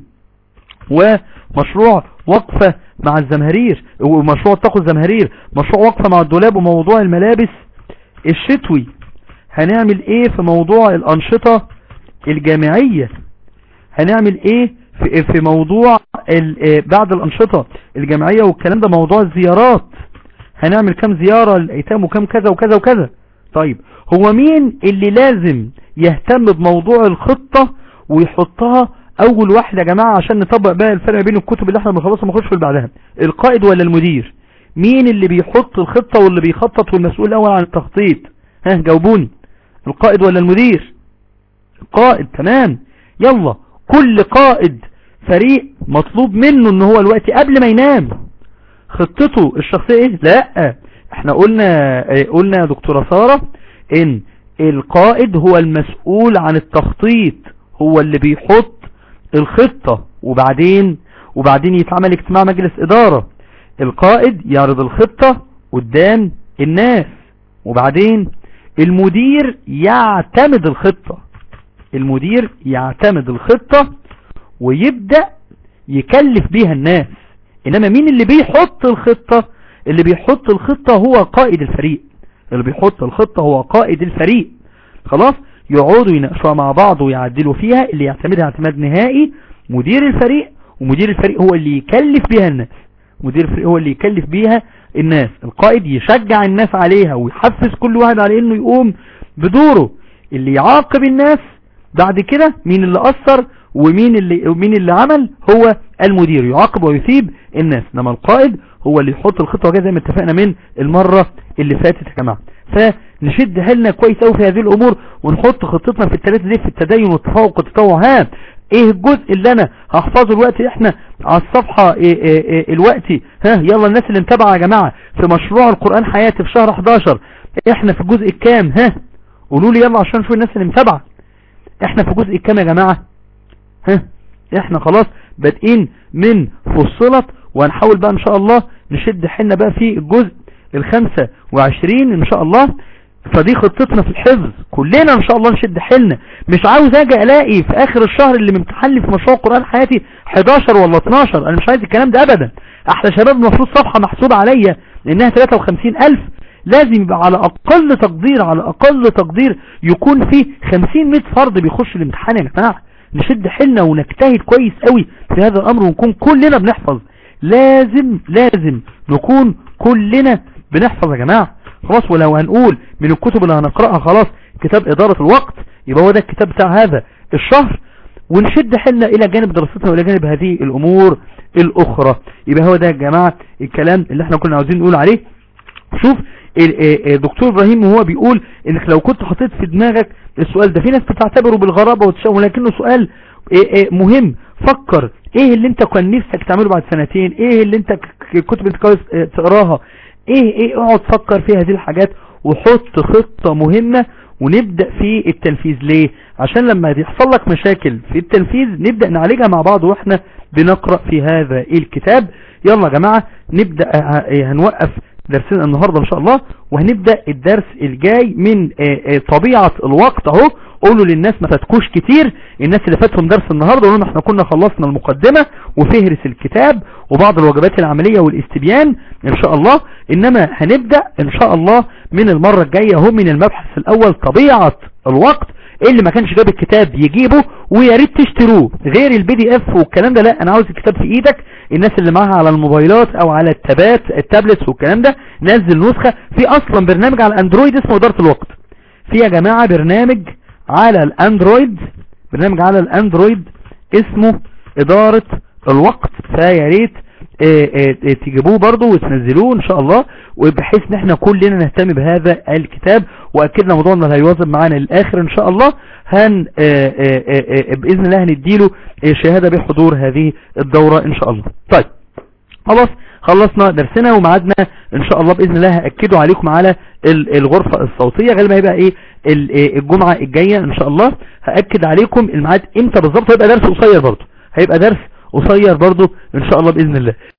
ومشروع وقفة مع الزمهرير ومشروع اتقوا الزمهرير مشروع وقفة مع الدولاب وموضوع الملابس الشتوي هنعمل ايه في موضوع الانشطة الجامعية هنعمل ايه في, في موضوع بعد الانشطة الجامعية والكلام ده موضوع الزيارات هنعمل كم زيارة للايتام وكم كذا وكذا وكذا طيب هو مين اللي لازم يهتم بموضوع الخطة ويحطها اول واحد يا جماعة عشان نطبق بقى الفرق بين الكتب اللي احنا بنخلصها ونخش في اللي بعدها القائد ولا المدير مين اللي بيحط الخطة واللي بيخطط والمسؤول الاول عن التخطيط ها جاوبوني القائد ولا المدير القائد تمام يلا كل قائد فريق مطلوب منه ان هو الوقت قبل ما ينام خطته الشخصية ايه لا احنا قلنا قلنا يا دكتورة سارة ان القائد هو المسؤول عن التخطيط هو اللي بيحط الخطة وبعدين وبعدين يتعمل اجتماع مجلس ادارة القائد يعرض الخطة قدام الناس وبعدين المدير يعتمد الخطة المدير يعتمد الخطة ويبدأ يكلف بيها الناس انما مين اللي بيحط الخطة اللي بيحط الخطة هو قائد الفريق اللي بيحط الخطة هو قائد الفريق خلاص يقعدوا يناقشوها مع بعض ويعدلوا فيها اللي يعتمدها اعتماد نهائي مدير الفريق ومدير الفريق هو اللي يكلف بيها الناس مدير الفريق هو اللي يكلف بيها الناس القائد يشجع الناس عليها ويحفز كل واحد على انه يقوم بدوره اللي يعاقب الناس بعد كده مين اللي اثر ومين اللي ومين اللي عمل هو المدير يعاقب ويثيب الناس انما القائد هو اللي يحط الخطة وكذا زي ما اتفقنا من المرة اللي فاتت يا جماعه فنشد حيلنا كويس قوي في هذه الامور ونحط خطتنا في الثلاثه دي في التدين والتفوق والتطوع ها ايه الجزء اللي انا هحفظه الوقت احنا على الصفحة إيه إيه إيه الوقتي ها يلا الناس اللي متابعة يا جماعة في مشروع القرآن حياتي في شهر 11 احنا في الجزء الكام ها قولوا لي يلا عشان نشوف الناس اللي متابعة احنا في الجزء الكام يا جماعة ها احنا خلاص بادئين من فصلت وهنحاول بقى ان شاء الله نشد حنا بقى في الجزء الخمسة وعشرين ان شاء الله فدي خطتنا في الحفظ كلنا ان شاء الله نشد حيلنا مش عاوز اجي الاقي في اخر الشهر اللي ممتحن لي في مشروع قرآن حياتي 11 ولا 12 انا مش عايز الكلام ده ابدا احلى شباب المفروض صفحة محسوبة عليا لانها 53 الف لازم يبقى على اقل تقدير على اقل تقدير يكون في 50 100 فرد بيخش الامتحان يا جماعه نشد حيلنا ونجتهد كويس قوي في هذا الامر ونكون كلنا بنحفظ لازم لازم نكون كلنا بنحفظ يا جماعه خلاص ولو هنقول من الكتب اللي هنقرأها خلاص كتاب إدارة الوقت يبقى هو ده الكتاب بتاع هذا الشهر ونشد حلنا إلى جانب دراستنا وإلى جانب هذه الأمور الأخرى يبقى هو ده يا جماعة الكلام اللي احنا كنا عاوزين نقول عليه شوف الدكتور إبراهيم وهو بيقول إنك لو كنت حطيت في دماغك السؤال ده في ناس بتعتبره بالغرابة والتشاؤم ولكنه سؤال مهم فكر ايه اللي انت كان نفسك تعمله بعد سنتين ايه اللي انت كنت بتكويس تقراها ايه ايه اقعد فكر في هذه الحاجات وحط خطة مهمة ونبدأ في التنفيذ ليه عشان لما يحصل لك مشاكل في التنفيذ نبدأ نعالجها مع بعض واحنا بنقرأ في هذا الكتاب يلا يا جماعة نبدأ هنوقف درسنا النهاردة ان شاء الله وهنبدأ الدرس الجاي من طبيعة الوقت اهو قولوا للناس ما فاتكوش كتير الناس اللي فاتهم درس النهاردة قولوا احنا كنا خلصنا المقدمة وفهرس الكتاب وبعض الوجبات العملية والاستبيان ان شاء الله انما هنبدأ ان شاء الله من المرة الجاية هم من المبحث الاول طبيعة الوقت اللي ما كانش جاب الكتاب يجيبه ويا ريت تشتروه غير البي دي اف والكلام ده لا انا عاوز الكتاب في ايدك الناس اللي معاها على الموبايلات او على التابات التابلتس والكلام ده نزل نسخة في اصلا برنامج على الاندرويد اسمه ادارة الوقت في يا جماعة برنامج على الاندرويد برنامج على الاندرويد اسمه ادارة الوقت فيا ريت تجيبوه برضو وتنزلوه ان شاء الله وبحيث ان احنا كلنا نهتم بهذا الكتاب واكدنا موضوعنا اللي هيواظب معانا للاخر ان شاء الله هن باذن الله هنديله شهادة بحضور هذه الدورة ان شاء الله طيب خلاص خلصنا درسنا ومعادنا ان شاء الله باذن الله هاكده عليكم على الغرفة الصوتية غالبا هيبقى ايه الجمعة الجاية ان شاء الله هاكد عليكم الميعاد امتى بالظبط هيبقى درس قصير برضه هيبقى درس قصير برضه ان شاء الله باذن الله